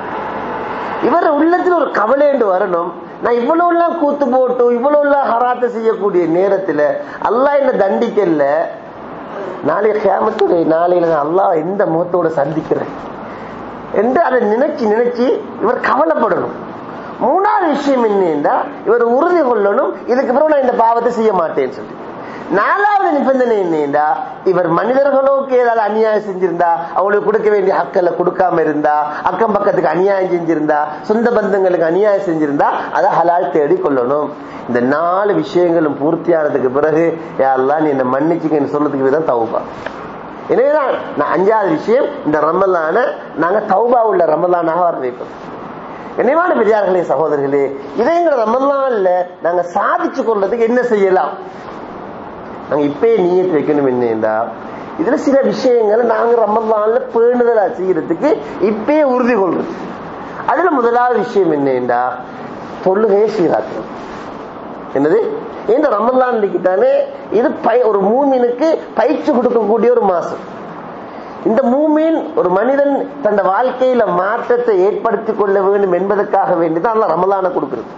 இவர் உள்ளத்துல ஒரு கவலை என்று வரணும் நான் இவ்வளவு எல்லாம் கூத்து போட்டு இவ்வளவு எல்லாம் ஹராத்தை செய்யக்கூடிய நேரத்துல அல்லாஹ் என்ன தண்டிக்கல நாளைய கேமத்துடைய நாளையில நான் அல்லாஹ் எந்த முகத்தோட சந்திக்கிறேன் என்று அதை நினைச்சு நினைச்சு இவர் கவலைப்படணும் மூணாவது விஷயம் என்னன்னா இவர் உறுதி கொள்ளணும் இதுக்கு பிறகு நான் இந்த பாவத்தை செய்ய மாட்டேன்னு சொல்லி நாலாவது நிபந்தனை என்னன்னா இவர் மனிதர்களுக்கு ஏதாவது அநியாயம் செஞ்சிருந்தா அவங்களுக்கு கொடுக்க வேண்டிய ஹக்கல்ல கொடுக்காம இருந்தா அக்கம் பக்கத்துக்கு அநியாயம் செஞ்சிருந்தா சொந்த பந்தங்களுக்கு அநியாயம் செஞ்சிருந்தா அதை ஹலால் தேடி கொள்ளணும் இந்த நாலு விஷயங்களும் பூர்த்தியானதுக்கு பிறகு யாரெல்லாம் நீ என்ன மன்னிச்சுக்கன்னு சொல்றதுக்கு தான் தவுப்பா எனவேதான் நான் அஞ்சாவது விஷயம் இந்த ரமலான நாங்க தௌபா உள்ள ரமலானாக வர வைப்போம் நினைவான பெரியார்களே சகோதரர்களே இதை எங்க ரமலான்ல நாங்க சாதிச்சு கொள்றதுக்கு என்ன செய்யலாம் நாங்க இப்பயே நீயத்து வைக்கணும் என்னண்டா இதுல சில விஷயங்களை நாங்க ரமலான்ல பேணுதலா செய்யறதுக்கு இப்பயே உறுதி கொள்றது அதுல முதலாவது விஷயம் என்னண்டா தொழுகையை சீராக்கணும் என்னது இந்த ரமலான் தானே இது பை- ஒரு மூமினுக்கு பயிற்சி கொடுக்கக்கூடிய ஒரு மாசம் இந்த மூமின் ஒரு மனிதன் தன் வாழ்க்கையில மாற்றத்தை ஏற்படுத்திக் கொள்ள வேண்டும் என்பதற்காக வேண்டிதான் அல்லாஹ் ரமலான கொடுக்கிறது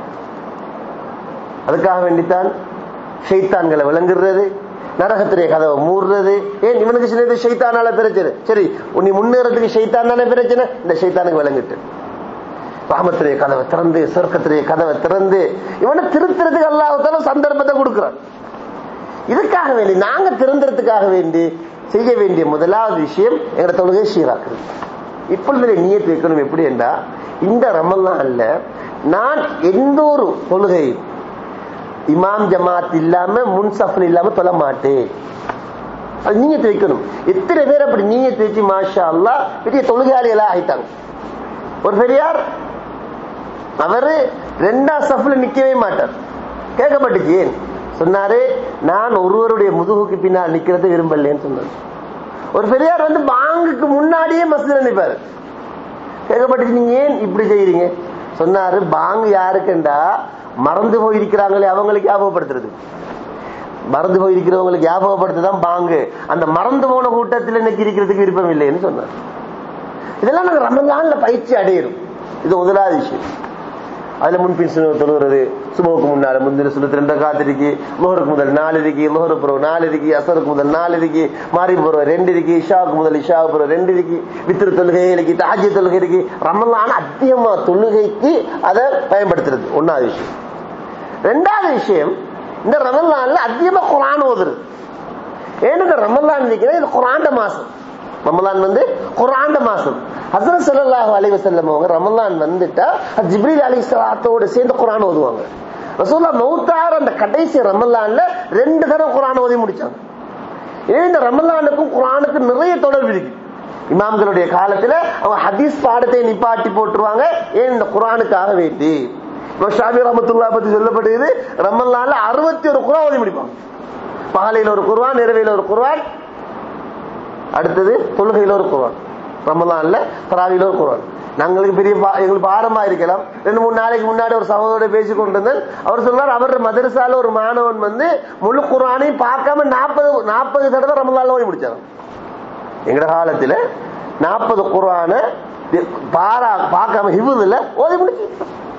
அதுக்காக வேண்டித்தான் ஷைத்தான்களை விளங்குறது நரகத்துடைய கதவை மூடுறது ஏன் இவனுக்கு சின்னது ஷைத்தானால பிரச்சனை சரி நீ முன்னேறதுக்கு ஷைத்தான் தானே பிரச்சனை இந்த ஷைத்தானுக்கு விளங்கிட்டு ராமத்துடைய கதவை திறந்து சொர்க்கத்துடைய கதவை திறந்து இவனை திருத்துறதுக்கு அல்லாஹால சந்தர்ப்பத்தை கொடுக்கிறான் இதுக்காக வேண்டி நாங்க திருந்துறதுக்காக வேண்டி செய்ய வேண்டிய முதலாவது விஷயம் எங்க தொழுகை சீராக்குறது இப்பொழுது நீயத்து வைக்கணும் எப்படி என்றா இந்த ரமலான்ல நான் எந்த ஒரு தொழுகை இமாம் ஜமாத் இல்லாம முன்சஃபல் இல்லாம தொழ மாட்டேன் அது நீயத்து வைக்கணும் எத்தனை பேர் அப்படி நீயத்து வச்சு மாஷா அல்லாஹ் பெரிய தொழுகையாளிகளா ஆயிட்டாங்க ஒரு பெரியார் அவரு ரெண்டாம் சஃப்ல நிக்கவே மாட்டார் கேட்கப்பட்டுச்சு ஏன் சொன்னாரு நான் ஒருவருடைய முதுகுக்கு பின்னால் நிக்கிறது விரும்பலன்னு சொன்னார் ஒரு பெரியார் வந்து பாங்குக்கு முன்னாடியே மசூதில் நிற்பாரு கேட்கப்பட்டுச்சு நீங்க ஏன் இப்படி செய்யறீங்க சொன்னாரு பாங்கு யாருக்குண்டா மறந்து போயிருக்கிறாங்களே அவங்களுக்கு ஞாபகப்படுத்துறது மறந்து போயிருக்கிறவங்களுக்கு ஞாபகப்படுத்துதான் பாங்கு அந்த மறந்து போன கூட்டத்தில் இன்னைக்கு இருக்கிறதுக்கு விருப்பம் இல்லைன்னு சொன்னார் இதெல்லாம் நாங்க ரமலான்ல பயிற்சி அடையிறோம் இது முதலாவது விஷயம் அதுல முன்பின் சுனத் தொழுகிறது சுபோக்கு முன்னால முந்தின சுனத்து ரெண்டு காத்திருக்கு லோஹருக்கு முதல் நாலு இருக்கு லோஹருக்கு பிறகு நாலு இருக்கு அசருக்கு முதல் நாலு இருக்கு மாறி பிறகு ரெண்டு இருக்கு இஷாவுக்கு முதல் இஷாவுக்கு பிறகு ரெண்டு இருக்கு வித்திரு தொழுகை இருக்கு தாஜ்ய தொழுகை இருக்கு ரமலான் அதிகமா தொழுகைக்கு அதை பயன்படுத்துறது ஒன்னாவது விஷயம் ரெண்டாவது விஷயம் இந்த ரமலான்ல அதிகமா குரான் ஓதுறது ஏன்னு இந்த ரமலான் இருக்கிறது இது குரான்ட மாசம் ரமலான் வந்து குரான்ட மாசம் ஹசரத் ஸல்லல்லாஹு அலைஹி வஸல்லம் அவங்க ரமலான் வந்துட்டா அது ஜிப்ரீல் அலைஹிஸ்ஸலாத்தோட சேர்ந்து குரான் ஓதுவாங்க ரசூல்லா மௌத்தார் அந்த கடைசி ரமலான்ல ரெண்டு தடவை குரான் ஓதி முடிச்சாங்க ஏன் இந்த ரமலானுக்கும் குரானுக்கும் நிறைய தொடர்பு இருக்கு இமாம்களுடைய காலத்துல அவங்க ஹதீஸ் பாடத்தை நிப்பாட்டி போட்டுருவாங்க ஏன் இந்த குரானுக்காக வேண்டி இப்போ ஷாபி ரஹமத்துல்லா பத்தி சொல்லப்படுகிறது ரமலான்ல அறுபத்தி ஒரு குரான் ஓதி முடிப்பாங்க பகலையில் ஒரு குர்ஆன் இரவையில் ஒரு குர்ஆன் அடுத்தது தொழுகையில ஒரு குர்ஆன் ரமலான்ல தராவில ஒரு குர்ஆன் நாங்களுக்கு பெரிய பா- எங்களுக்கு பாரமா இருக்கலாம் ரெண்டு மூணு நாளைக்கு முன்னாடி ஒரு சகோதரோட பேசி கொண்டிருந்தேன் அவர் சொல்றார் அவர் மதரசால ஒரு மாணவன் வந்து முழு குர்ஆனையும் பார்க்காம நாற்பது நாற்பது தடவை ரமலான்ல ஓதி முடிச்சாங்க எங்கட காலத்துல நாற்பது குர்ஆன பாரா பார்க்காம ஹிவுதுல ஓதி முடிச்சு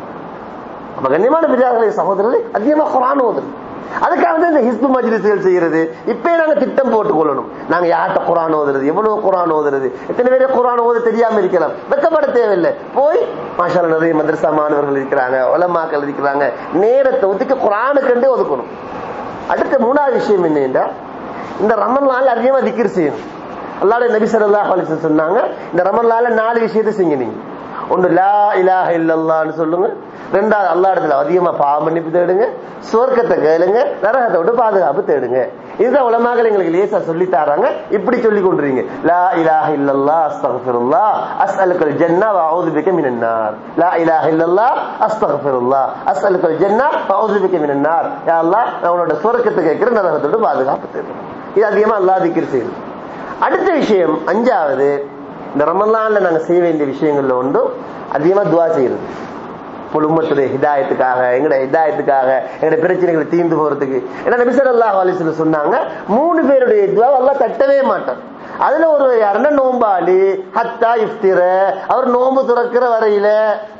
அப்ப கண்ணியமான பெரியார்களே சகோதரர்களே அதிகமா குரான் ஓதுறது அதுக்காக தான் இந்த ஹிஸ்பு மஜ்லிஸ்கள் செய்யறது இப்பயே நாங்க திட்டம் போட்டுக் கொள்ளணும் நாங்க யார்கிட்ட குரான் ஓதுறது எவ்வளவு குரான் ஓதுறது எத்தனை பேர் குரான் ஓத தெரியாம இருக்கலாம் வெக்கப்பட தேவையில்லை போய் மாஷால நிறைய மதரசா மாணவர்கள் இருக்கிறாங்க உலமாக்கள் இருக்கிறாங்க நேரத்தை ஒதுக்கி குரானுக்கண்டே ஒதுக்கணும் அடுத்த மூணாவது விஷயம் என்னன்னா இந்த ரமலான்ல அதிகமா திக்கிர் செய்யணும் அல்லாஹ்வுடைய நபி ஸல்லல்லாஹு அலைஹி வஸல்லம் சொன்னாங்க இந்த ரமலான்ல நாலு விஷயத்தை செய்யுங்க நீங்க ஒன்று லா இலாஹ இல்லல்லாஹ்னு சொல்லுங்க ரெண்டாவது அல்லாஹ் இடத்துல அதிகமா பாவ மன்னிப்பு தேடுங்க சுவர்க்கத்தை கேளுங்க நரகத்தை விட்டு பாதுகாப்பு தேடுங்க இதுதான் உலமாக்கள் எங்களுக்கு லேசா சொல்லி தராங்க இப்படி சொல்லி கொண்டுறீங்க லா இலாஹ இல்லல்லாஹ் அஸ்தக்ஃபிருல்லாஹ் அஸ்அலுக்கல் ஜன்னah வ அஊது பிக மினன் நார் லா இலாஹ இல்லல்லாஹ் அஸ்தக்ஃபிருல்லாஹ் அஸ்அலுக்கல் ஜன்னah வ அஊது பிக மினன் நார் யா அல்லாஹ் நான் உன்னோட சொர்க்கத்தை கேட்கிறேன் நரகத்தோட பாதுகாப்பு தேடுறேன் இது அதிகமா அல்லாஹ் திக்ர் செய்யுது அடுத்த விஷயம் அஞ்சாவது இந்த ரமலான்ல நாங்க செய்ய வேண்டிய விஷயங்கள்ல ஒன்று அதிகமா துவா செய்யறது குடும்பத்துடைய ஹிதாயத்துக்காக எங்கட ஹிதாயத்துக்காக எங்கட பிரச்சனைகளை தீர்ந்து போறதுக்கு ஏன்னா நபிசர் அல்லாஹ் அலிஸ்ல சொன்னாங்க மூணு பேருடைய துவா அல்லாஹ் தட்டவே மாட்டார் அதுல ஒரு யாருன்னா நோம்பாளி ஹத்தா இஃப்திர அவர் நோன்பு துறக்கிற வரையில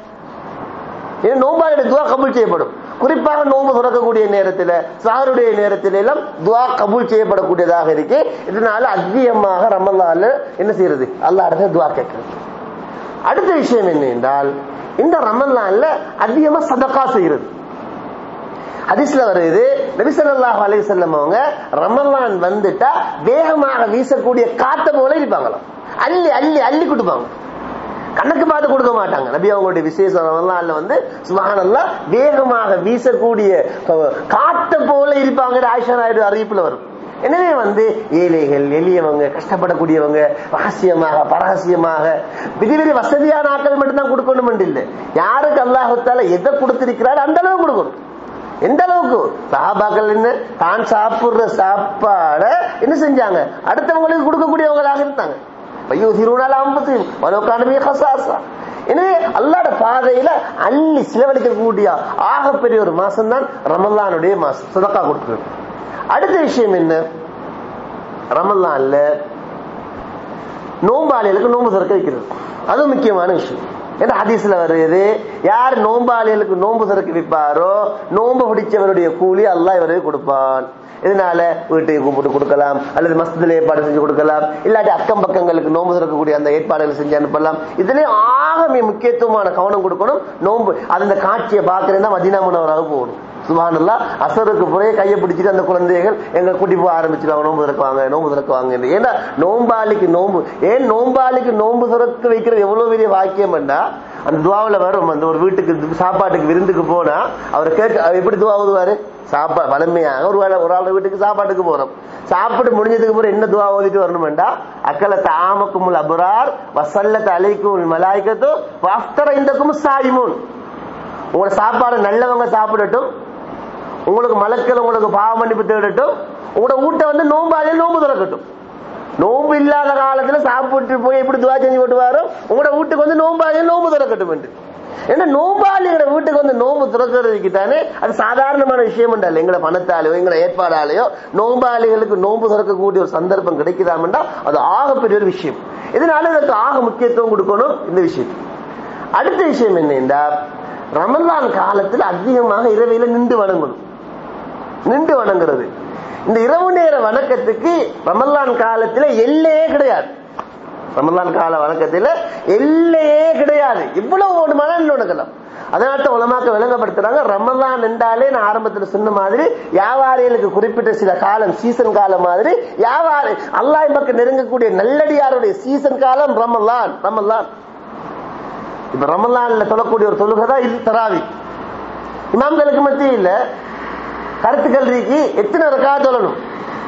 இது நோம்பாளியோட துவா கபூல் செய்யப்படும் குறிப்பாக நோன்பு துறக்கக்கூடிய நேரத்தில் சாருடைய நேரத்தில் எல்லாம் துவா கபூல் செய்யப்படக்கூடியதாக இருக்கு இதனால அதிகமாக ரமல்லால என்ன செய்யறது அல்லாஹ் இடத்துல துவா கேட்கறது அடுத்த விஷயம் என்ன என்றால் இந்த ரமல்லான்ல அதிகமா சதக்கா செய்யறது ஹதீஸ்ல வருது நபிசல்லாஹ் அலைவசல்லம் அவங்க ரமலான் வந்துட்டா வேகமாக வீசக்கூடிய காத்த போல இருப்பாங்களாம் அள்ளி அள்ளி அள்ளி கொடுப்பாங்க கணக்கு பார்த்து கொடுக்க மாட்டாங்க நபி அவங்களுடைய விசேஷம் ரமலான்ல வந்து சுபஹானல்லாஹ் வேகமாக வீசக்கூடிய காத்த போல இருப்பாங்க ஆயிஷா நாயுடு அறிவிப்புல வரும் எனவே வந்து ஏழைகள் எளியவங்க கஷ்டப்படக்கூடியவங்க ரகசியமாக பரகசியமாக பெரிய பெரிய வசதியான ஆட்கள் மட்டும்தான் கொடுக்கணும் இல்லை யாருக்கு அல்லாஹத்தால எதை கொடுத்திருக்கிறார் அந்த அளவு கொடுக்கணும் எந்த அளவுக்கு சஹாபாக்கள் என்ன தான் சாப்பிடுற சாப்பாட என்ன செஞ்சாங்க அடுத்தவங்களுக்கு கொடுக்கக்கூடியவங்களாக இருந்தாங்க ஐயோ திருநாளாம்பத்தையும் மனோக்கானமே ஹசாசா எனவே அல்லாட பாதையில அள்ளி செலவழிக்கக்கூடிய ஆகப்பெரிய ஒரு மாசம் தான் ரமல்லானுடைய மாசம் சுதக்கா கொடுக்கிறது அடுத்த விஷயம் என்ன ரமல்லான்ல நோம்பாளிகளுக்கு நோம்பு திறக்க வைக்கிறது அது முக்கியமான விஷயம் என்ற ஹதீஸ்ல வருது யார் நோம்பாளிகளுக்கு நோன்பு திறக்க வைப்பாரோ நோன்பு பிடிச்சவருடைய கூலி அல்லாஹ் இவருக்கு கொடுப்பான் இதனால வீட்டுக்கு கூப்பிட்டு கொடுக்கலாம் அல்லது மஸ்தில ஏற்பாடு செஞ்சு கொடுக்கலாம் இல்லாட்டி அக்கம் பக்கங்களுக்கு நோன்பு திறக்கக்கூடிய அந்த ஏற்பாடுகள் செஞ்சு அனுப்பலாம் இதுலயும் ஆக முக்கியத்துவமான கவனம் கொடுக்கணும் நோன்பு அந்த காட்சியை பாக்குறேன்னா மதினா முனவராக போகணும் சுபானல்லா அசருக்கு புறைய கையை பிடிச்சிட்டு அந்த குழந்தைகள் எங்க கூட்டி போக ஆரம்பிச்சிருவாங்க நோன்பு திறக்குவாங்க நோன்பு திறக்குவாங்க ஏன்னா நோம்பாளிக்கு நோன்பு ஏன் நோம்பாளிக்கு நோன்பு திறக்க வைக்கிறது எவ்வளவு பெரிய வாக்கியம் அந்த துவாவில் வரும் அந்த ஒரு வீட்டுக்கு சாப்பாட்டுக்கு விருந்துக்கு போனா அவர் கேட்க எப்படி துவா ஓதுவாரு சாப்பா வலிமையாக ஒரு வேளை ஒரு ஆள் வீட்டுக்கு சாப்பாட்டுக்கு போறோம் சாப்பிட்டு முடிஞ்சதுக்கு அப்புறம் என்ன துவா ஓதிட்டு வரணும்டா அக்கல தாமக்கும் அபுரார் வசல்ல தலைக்கும் மலாய்க்கத்தோ அஃப்தர இந்தக்கும் சாயிமூன் உங்களோட சாப்பாடு நல்லவங்க சாப்பிடட்டும் உங்களுக்கு மலக்கள் உங்களுக்கு பாவ மன்னிப்பு தேடட்டும் உங்களோட ஊட்ட வந்து நோம்பாளியில் நோம்பு திறக்கட்டும் நோம்பு இல்லாத காலத்துல சாப்பிட்டு போய் எப்படி துவா செஞ்சு போட்டு வரோ உங்களோட வீட்டுக்கு வந்து நோம்பாளியில் நோம்பு திறக்கட்டும் என்று ஏன்னா நோம்பாளியோட வீட்டுக்கு வந்து நோம்பு திறக்கிறதுக்கு தானே அது சாதாரணமான விஷயம் என்றால் எங்களை பணத்தாலேயோ எங்களை ஏற்பாடாலேயோ நோம்பாளிகளுக்கு நோம்பு திறக்கக்கூடிய ஒரு சந்தர்ப்பம் கிடைக்குதாமண்டா அது ஆகப்பெரிய ஒரு விஷயம் இதனால இதற்கு ஆக முக்கியத்துவம் கொடுக்கணும் இந்த விஷயம் அடுத்த விஷயம் என்னென்றா ரமலான் காலத்தில் அதிகமாக இரவையில நின்று வணங்கணும் நின்று வணங்குறது இந்த இரவு நேர வணக்கத்துக்கு ரமலான் காலத்துல எல்லையே கிடையாது ரமலான் கால வணக்கத்துல எல்லையே கிடையாது இவ்வளவு ஒரு மனம் வணங்கலாம் அதனால உலமாக்க விளங்கப்படுத்துறாங்க ரமலான் என்றாலே நான் ஆரம்பத்தில் சொன்ன மாதிரி வியாபாரிகளுக்கு குறிப்பிட்ட சில காலம் சீசன் காலம் மாதிரி வியாபாரி அல்லாஹ் பக்கம் நெருங்கக்கூடிய நல்லடியாருடைய சீசன் காலம் ரமலான் ரமலான் இப்ப ரமலான்ல சொல்லக்கூடிய ஒரு தொழுகை தான் இது தராவி இமாம்களுக்கு மத்தியில் கருத்து கல்விக்கு எத்தனை ரக்கா சொல்லணும்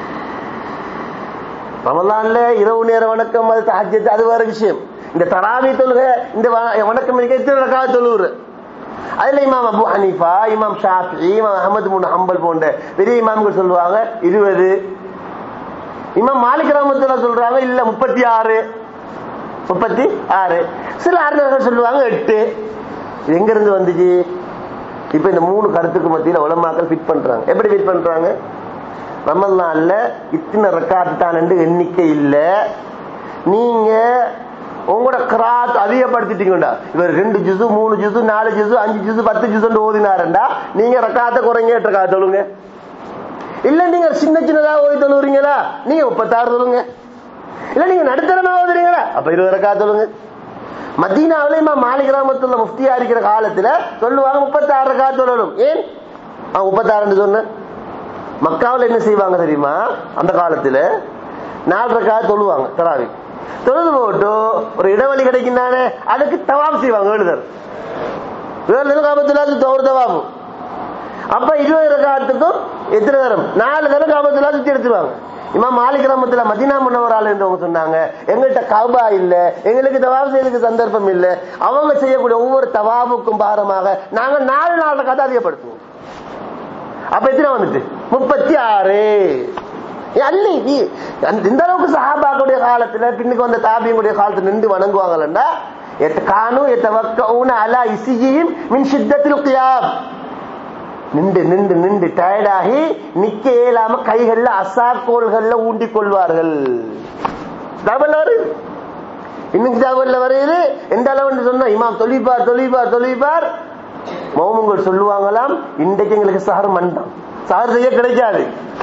ரமலான்ல இரவு நேர வணக்கம் அது தஹஜ்ஜத் அது வேற விஷயம் இந்த தராவி தொழுகை இந்த வணக்கம் எத்தனை ரக்கா தொழுவுற அதுல இமாம் அபு ஹனீஃபா இமாம் ஷாஃபி இமாம் அஹமது முன் ஹம்பல் போன்ற பெரிய இமாம்கள் சொல்லுவாங்க இருபது இமாம் மாலிக் ரஹமத்துல சொல்றாங்க இல்ல முப்பத்தி ஆறு முப்பத்தி ஆறு சில அறிஞர்கள் சொல்லுவாங்க எட்டு இது எங்க இருந்து வந்துச்சு இப்ப இந்த மூணு கருத்துக்கு மத்தியில உலமாக்கள் ஃபிட் பண்றாங்க எப்படி ஃபிட் பண்றாங்க ரமல்லான்ல இத்தனை ரெக்கார்டு தான் எண்ணிக்கை இல்ல நீங்க உங்களோட கிராத் அதிகப்படுத்திட்டீங்கடா இவர் ரெண்டு ஜுசு மூணு ஜுசு நாலு ஜுசு அஞ்சு ஜுசு பத்து ஜுசு ஓதினாருண்டா நீங்க ரக்காத்த குறைங்க எட்டு ரக்கா சொல்லுங்க இல்ல நீங்க சின்ன சின்னதா ஓதி தொழுறீங்களா நீங்க முப்பத்தாறு சொல்லுங்க இல்ல நீங்க நடுத்தரமா ஓதுறீங்களா அப்ப இருபது ரக்கா சொல்லுங்க மதீனாவில இமா மாலி கிராமத்துல முஃப்தியா இருக்கிற காலத்துல சொல்லுவாங்க முப்பத்தி ஆறு ரக்கா சொல்லணும் ஏன் அவன் முப்பத்தாறு சொன்ன மக்காவில் என்ன செய்வாங்க தெரியுமா அந்த காலத்துல நாலு ரக்கா தொழுவாங்க தராவி தொழுது போட்டு ஒரு இடைவெளி கிடைக்கும் தானே அதுக்கு தவாப் செய்வாங்க எழுதர் வேறு காபத்துல அது தவறு தவாபு அப்ப இருபது ரகாத்துக்கும் எத்தனை தரம் நாலு தரம் காபத்துல்லா சுத்தி எடுத்துருவாங்க இமாம் மாலிக் ரஹமத்துல மதினா முன்னவரால் என்றவங்க சொன்னாங்க எங்கள்கிட்ட கபா இல்ல எங்களுக்கு தவாப் செய்யறதுக்கு சந்தர்ப்பம் இல்ல அவங்க செய்யக்கூடிய ஒவ்வொரு தவாபுக்கும் பாரமாக நாங்க நாலு நாள் கதை அதிகப்படுத்துவோம் அப்ப எத்தனை வந்துட்டு முப்பத்தி ஆறு அல்லி இந்த அளவுக்கு சஹாபாக்குடைய காலத்துல பின்னுக்கு வந்த தாபியங்களுடைய காலத்துல நின்று வணங்குவாங்கல்லண்டா கானு எத்தவக்கவுன அலா இசிஜியும் மின் சித்தத்தில் கியாம் நின்று நின்று நின்று டயர்டாகி நிக்க இயலாம கைகள்ல அசாக்கோள்கள்ல ஊண்டிக் கொள்வார்கள் டபுள் வருது இன்னும் டபுள்ல வருது எந்த அளவுன்னு சொன்னா இமாம் தொழிப்பார் தொழிப்பார் தொழிப்பார் மௌமுங்கள் சொல்லுவாங்களாம் இன்றைக்கு எங்களுக்கு சஹர் மண்டாம் சஹர் செய்ய கிடைக்காது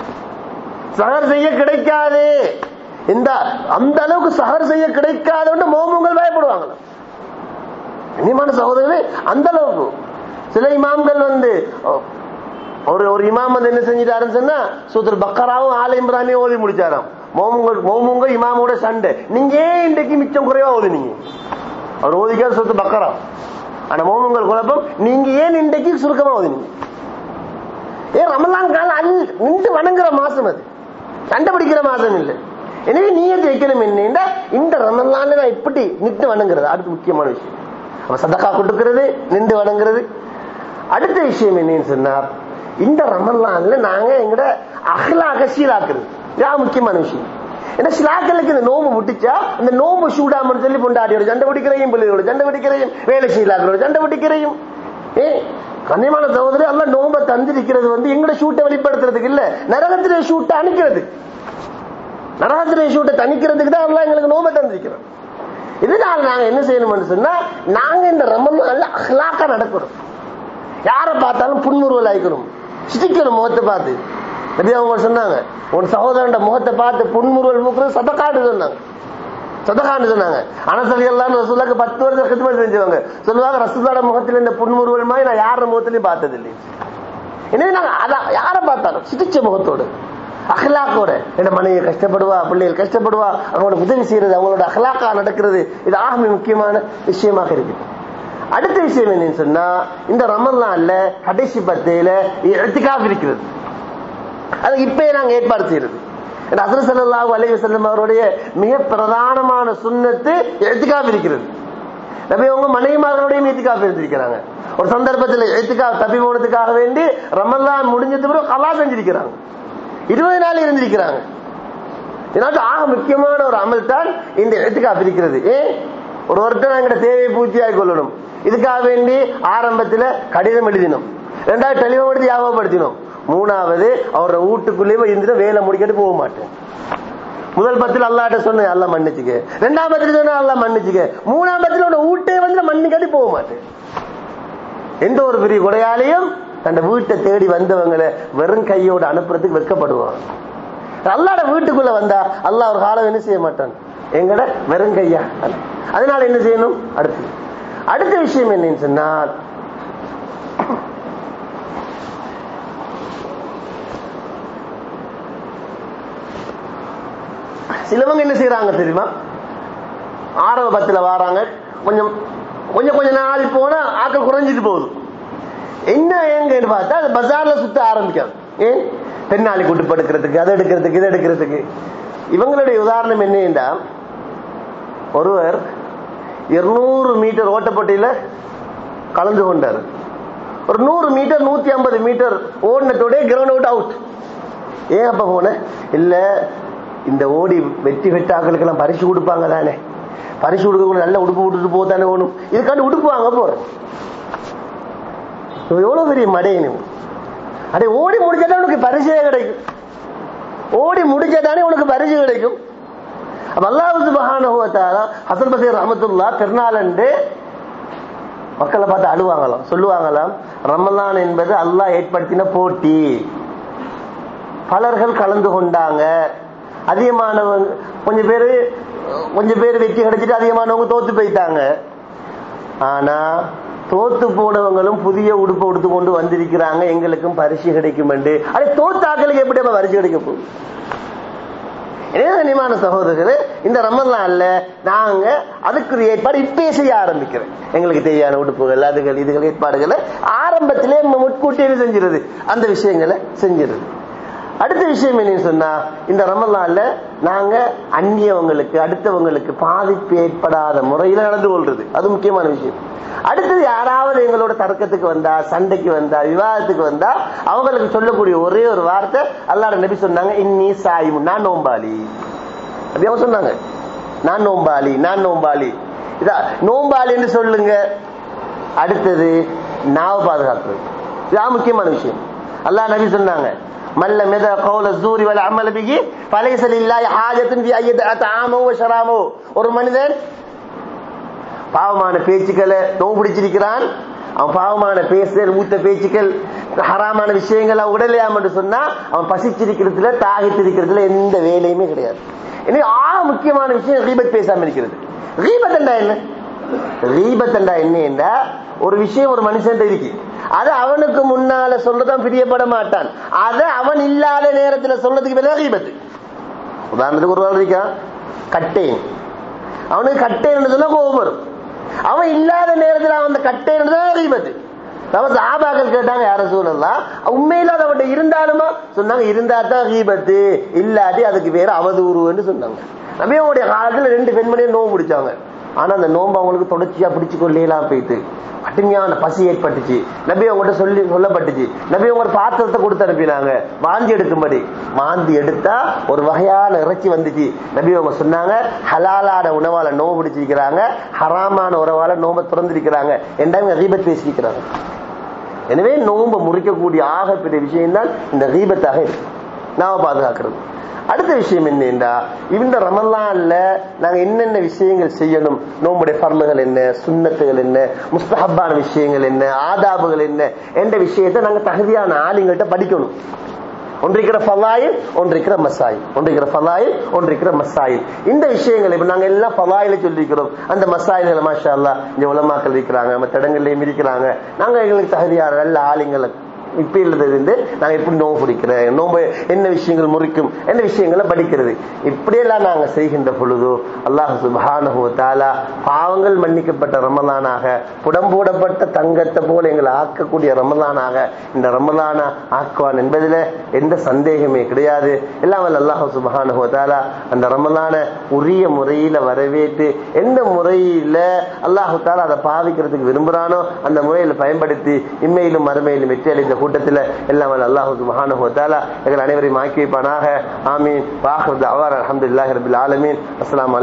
சஹர் செய்ய கிடைக்காது இந்த அந்த அளவுக்கு சஹர் செய்ய கிடைக்காதுன்னு மௌமுங்கள் பயப்படுவாங்களாம் இனிமான சகோதரர்களே அந்த அளவுக்கு சில இமாம்கள் வந்து ஒரு ஒரு இமாம் வந்து என்ன செஞ்சிட்டாருன்னு சொன்னா சூத்தர் பக்கராவும் ஆல இம்ரானையும் ஓதி முடிச்சாராம் மோமுங்கள் மோமுங்க இமாமோட சண்டை நீங்க ஏன் இன்றைக்கு மிச்சம் குறைவா ஓதுனீங்க அவர் ஓதிக்காத சூத்து பக்கரா ஆனா மோமுங்கள் குழப்பம் நீங்க ஏன் இன்றைக்கு சுருக்கமா ஓதுனீங்க ஏன் ரமலான் காலம் அல் நின்று வணங்குற மாசம் அது சண்டை பிடிக்கிற மாசம் இல்லை எனவே நீயத்தை வைக்கணும் என்னன்னா இந்த ரமலான்ல நான் எப்படி நின்று வணங்குறது அடுத்து முக்கியமான விஷயம் அவன் சதக்கா கொடுக்கிறது நின்று வணங்குறது அடுத்த விஷயம் என்னன்னு சொன்னார் இந்த ரமலான்ல நாங்க எங்கட அகலாக சீராக்குறது இதான் முக்கியமான விஷயம் ஏன்னா சிலாக்களுக்கு இந்த நோம்பு முட்டிச்சா இந்த நோம்பு சூடாமன்னு சொல்லி பொண்டாடியோட சண்டை பிடிக்கிறையும் பிள்ளைகளோட சண்டை பிடிக்கிறையும் வேலை செய்யலாக்களோட சண்டை பிடிக்கிறையும் ஏ கண்ணியமான சகோதரி எல்லாம் நோம்ப தந்திருக்கிறது வந்து எங்கட ஷூட்டை வெளிப்படுத்துறதுக்கு இல்ல நரகத்திலே ஷூட்டை அணிக்கிறது நரகத்திலே ஷூட்டை தணிக்கிறதுக்கு தான் எல்லாம் எங்களுக்கு நோம்ப தந்திருக்கிறோம் இதனால நாங்க என்ன செய்யணும்னு சொன்னா நாங்க இந்த ரமலான்ல அஹ்லாக்கா நடக்கணும் யாரை பார்த்தாலும் புன்முறுவல் ஆயிக்கணும் சிரிக்கணும் முகத்தை பார்த்து நபி அவங்க சொன்னாங்க உன் சகோதரன் முகத்தை பார்த்து புன்முறுவல் மூக்குறது சதக்காடு சொன்னாங்க சதகான்னு சொன்னாங்க அனசலி எல்லாம் ரசூலாக்கு பத்து வருஷம் கிருத்தம் செஞ்சவங்க சொல்லுவாங்க ரசூலோட முகத்தில் இந்த புன்முறுவல் மாதிரி நான் யார முகத்திலையும் பார்த்தது இல்லை எனவே நாங்க அதான் யாரை பார்த்தாலும் சிரிச்ச முகத்தோடு அஹ்லாக்கோட என்ன மனைவி கஷ்டப்படுவா பிள்ளைகள் கஷ்டப்படுவா அவங்களோட உதவி செய்யறது அவங்களோட அஹ்லாக்கா நடக்கிறது இது ஆக முக்கியமான விஷயமாக இருக்கு அடுத்த விஷயம் என்னன்னு சொன்னா இந்த ரமலான்ல கடைசி பத்தையில எடுத்துக்காக இருக்கிறது அது இப்பயே நாங்க ஏற்பாடு செய்யறது அசர் சல்லாஹூ அலி வசல்லம் அவருடைய மிக பிரதானமான சுண்ணத்து எழுத்துக்காக இருக்கிறது நபி அவங்க மனைவிமார்களுடையும் எழுத்துக்காக இருந்திருக்கிறாங்க ஒரு சந்தர்ப்பத்தில் எழுத்துக்காக தப்பி போனதுக்காக வேண்டி ரமலான் முடிஞ்சது பிறகு கலா செஞ்சிருக்கிறாங்க இருபது நாள் இருந்திருக்கிறாங்க இதனால ஆக முக்கியமான ஒரு அமல் தான் இந்த எழுத்துக்காக இருக்கிறது ஏன் ஒரு ஒருத்தர் எங்கிட்ட தேவையை பூர்த்தியாகி கொள்ளணும் இதுக்காக வேண்டி ஆரம்பத்தில் கடிதம் எழுதினோம் ரெண்டாவது டெலிஃபோன் எடுத்து ஞாபகப்படுத்தினோம் மூணாவது அவரோட வீட்டுக்குள்ளேயே இருந்துட்டு வேலை முடிக்கிட்டு போக மாட்டேன் முதல் பத்துல அல்லாட்ட சொன்னேன் அல்ல மன்னிச்சுக்க ரெண்டாம் பத்துல சொன்ன அல்ல மன்னிச்சுக்க மூணாம் பத்துல உன வீட்டே வந்து மன்னிக்காட்டி போக மாட்டேன் எந்த ஒரு பெரிய கொடையாலையும் தன் வீட்டை தேடி வந்தவங்களை வெறும் கையோட அனுப்புறதுக்கு வெக்கப்படுவான் அல்லாட வீட்டுக்குள்ள வந்தா அல்லாஹ் ஒரு காலம் என்ன செய்ய மாட்டான் எங்கட வெறும் கையா அதனால என்ன செய்யணும் அடுத்து அடுத்த விஷயம் என்னன்னு சொன்னால் சிலவங்க என்ன செய்யறாங்க தெரியுமா ஆரம்ப பத்துல வராங்க கொஞ்சம் கொஞ்சம் கொஞ்ச நாள் போனா ஆக்கள் குறைஞ்சிட்டு போகுது என்ன எங்கன்னு பார்த்தா அது பஜார்ல சுத்த ஆரம்பிக்காது ஏன் பெண்ணாளி கூட்டு படுக்கிறதுக்கு அதை எடுக்கிறதுக்கு இதை எடுக்கிறதுக்கு இவங்களுடைய உதாரணம் என்னன்னா ஒருவர் இருநூறு மீட்டர் ஓட்டப்பட்டியில கலந்து கொண்டார் ஒரு நூறு மீட்டர் நூத்தி ஐம்பது மீட்டர் ஓடினத்தோட கிரவுண்ட் அவுட் அவுட் ஏன் அப்ப போன இல்ல இந்த ஓடி வெற்றி வெட்டாக்களுக்கு எல்லாம் பரிசு கொடுப்பாங்க தானே பரிசு கொடுக்க நல்ல உடுப்பு விட்டுட்டு போதானே ஓடும் இதுக்காண்டி உடுப்பு வாங்க போறேன் எவ்வளவு பெரிய மடையணும் அடே ஓடி முடிச்சாதான் உனக்கு பரிசே கிடைக்கும் ஓடி முடிச்சாதானே உனக்கு பரிசு கிடைக்கும் அப்ப அல்லாஹு மகானுவத்தால ஹசன் பசீர் ரஹமத்துல்லா திருநாளண்டு மக்களை பார்த்து அழுவாங்களாம் சொல்லுவாங்களாம் ரமலான் என்பது அல்லாஹ் ஏற்படுத்தின போட்டி பலர்கள் கலந்து கொண்டாங்க அதிகமானவங்க கொஞ்சம் பேரு கொஞ்சம் பேர் வெற்றி கிடைச்சிட்டு அதிகமானவங்க தோத்து போயிட்டாங்க ஆனா தோத்து போனவங்களும் புதிய உடுப்பு உடுத்து கொண்டு வந்திருக்கிறாங்க எங்களுக்கும் பரிசு கிடைக்கும் என்று அதை தோத்தாக்களுக்கு எப்படி நம்ம பரிசு கிடைக்க போகுது கனிமான சகோதரர்களே இந்த ரமலான்ல நாங்க அதுக்குரிய ஏற்பாடு இப்பயே செய்ய ஆரம்பிக்கிறேன் எங்களுக்கு தேவையான உடுப்புகள் அதுகள் இதுகள் ஏற்பாடுகளை ஆரம்பத்திலே முட்கூட்டியே செஞ்சிருது அந்த விஷயங்களை செஞ்சிருது அடுத்த விஷயம் என்ன சொன்னா இந்த ரமலான்ல நாங்க அந்நியவங்களுக்கு அடுத்தவங்களுக்கு பாதிப்பு ஏற்படாத முறையில நடந்து கொள்றது அது முக்கியமான விஷயம் அடுத்தது யாராவது எங்களோட தர்க்கத்துக்கு வந்தா சண்டைக்கு வந்தா விவாதத்துக்கு வந்தா அவங்களுக்கு சொல்லக்கூடிய ஒரே ஒரு வார்த்தை அல்லாட நபி சொன்னாங்க இன்னி சாயும் நான் நோம்பாளி அப்படி அவங்க சொன்னாங்க நான் நோம்பாளி நான் நோம்பாளி இதா நோம்பாளி என்று சொல்லுங்க அடுத்தது நாவ பாதுகாக்கிறது இதுதான் முக்கியமான விஷயம் அல்லாஹ் நபி சொன்னாங்க மல்ல மித கௌல ஜூரி வல அமல பிகி பலைசல் இல்லாய் ஹாஜத்தின் பி ஐயத் அத்தாமோ ஷராமோ ஒரு மனிதன் பாவமான பேச்சுக்களை நோவு பிடிச்சிருக்கிறான் அவன் பாவமான பேசுதல் ஊத்த பேச்சுக்கள் ஹராமான விஷயங்கள் அவன் உடலையாம் என்று சொன்னா அவன் பசிச்சிருக்கிறதுல தாகித்திருக்கிறதுல எந்த வேலையுமே கிடையாது இனி ஆக முக்கியமான விஷயம் ரீபத் பேசாம இருக்கிறது ரீபத் என்றா என்ன ரீபத் என்றா என்ன என்றா ஒரு விஷயம் ஒரு மனுஷன் இருக்கு அது அவனுக்கு முன்னால சொல்லதான் பிரியப்பட மாட்டான் அதை அவன் இல்லாத நேரத்தில் சொல்றதுக்கு பேர் ரீபத்து உதாரணத்துக்கு ஒரு ஆள் இருக்கான் கட்டேன் அவனுக்கு கட்டேன் சொன்னா கோபம் வரும் அவன் இல்லாத நேரத்தில் அவன் அந்த கட்டேன் தான் ரீபத்து நம்ம சாபாக்கள் கேட்டாங்க யார சூழல்லாம் உண்மையில அது அவட்ட இருந்தாலுமா சொன்னாங்க இருந்தா தான் ரீபத்து இல்லாட்டி அதுக்கு வேற அவதூறுன்னு சொன்னாங்க நபியோடைய காலத்துல ரெண்டு பெண்மணியும் நோவு பிடிச்சாங்க ஆனா அந்த நோம்பு அவங்களுக்கு தொடர்ச்சியா பிடிச்சு கொள்ளலாம் போயிட்டு கடுமையான பசி ஏற்பட்டுச்சு நபி அவங்ககிட்ட சொல்லி சொல்லப்பட்டுச்சு நபி அவங்க ஒரு பாத்திரத்தை கொடுத்து அனுப்பினாங்க வாந்தி எடுக்கும்படி வாந்தி எடுத்தா ஒரு வகையான இறைச்சி வந்துச்சு நபி அவங்க சொன்னாங்க ஹலாலான உணவால நோவு பிடிச்சிருக்கிறாங்க ஹராமான உறவால நோம்பை திறந்திருக்கிறாங்க என்றாங்க ரீபத் பேசியிருக்கிறாங்க எனவே நோம்பை முறிக்கக்கூடிய ஆகப்பெரிய விஷயம் தான் இந்த ரீபத்தாக இருக்கு நாம பாதுகாக்கிறது அடுத்த விஷயம் என்னண்டா இந்த ரமலான்ல நாங்க என்னென்ன விஷயங்கள் செய்யணும் நோம்புடைய பர்லுகள் என்ன சுண்ணத்துகள் என்ன முஸ்தஹப்பான விஷயங்கள் என்ன ஆதாபுகள் என்ன என்ற விஷயத்தை நாங்க தகுதியான ஆளுங்கள்ட்ட படிக்கணும் ஒன்றிருக்கிற ஃபலாயில் ஒன்றிருக்கிற மசாயில் ஒன்றிருக்கிற ஃபலாயில் ஒன்றிருக்கிற மசாயில் இந்த விஷயங்கள் இப்ப நாங்க எல்லாம் ஃபலாயில சொல்லிக்கிறோம் அந்த மசாயில்களை மாஷா அல்லா இந்த உலமாக்கள் இருக்கிறாங்க மற்ற இடங்கள்லயும் இருக்கிறாங்க நாங்க எங்களுக்கு தகுதியான நல்ல ஆளுங்களை இப்ப இருந்து நாங்க எப்படி நோம்பு பிடிக்கிறேன் நோம்பு என்ன விஷயங்கள் முறிக்கும் என்ன விஷயங்களை படிக்கிறது இப்படியெல்லாம் நாங்க செய்கின்ற பொழுது அல்லாஹ் சுபானஹு தாலா பாவங்கள் மன்னிக்கப்பட்ட ரமலானாக புடம்போடப்பட்ட தங்கத்தை போல எங்களை ஆக்கக்கூடிய ரமலானாக இந்த ரமலானா ஆக்குவான் என்பதில் எந்த சந்தேகமே கிடையாது எல்லாம் வல்ல அல்லாஹ் சுபானஹு தாலா அந்த ரமலான உரிய முறையில வரவேற்று எந்த முறையில அல்லாஹு தாலா அதை பாவிக்கிறதுக்கு விரும்புறானோ அந்த முறையில பயன்படுத்தி இம்மையிலும் மறுமையிலும் வெற்றி அடைந்த கூட்டத்தில் எல்லாம் வல்ல அல்லாஹு சுப்ஹானஹு வ தஆலா எங்கள் அனைவரையும் ஆக்கி வைப்பானாக ஆமீன் வாஹிர் தஅவானா அல்ஹம்துலில்லாஹி ரப்பில் ஆலமீன் அஸ்ஸலாமு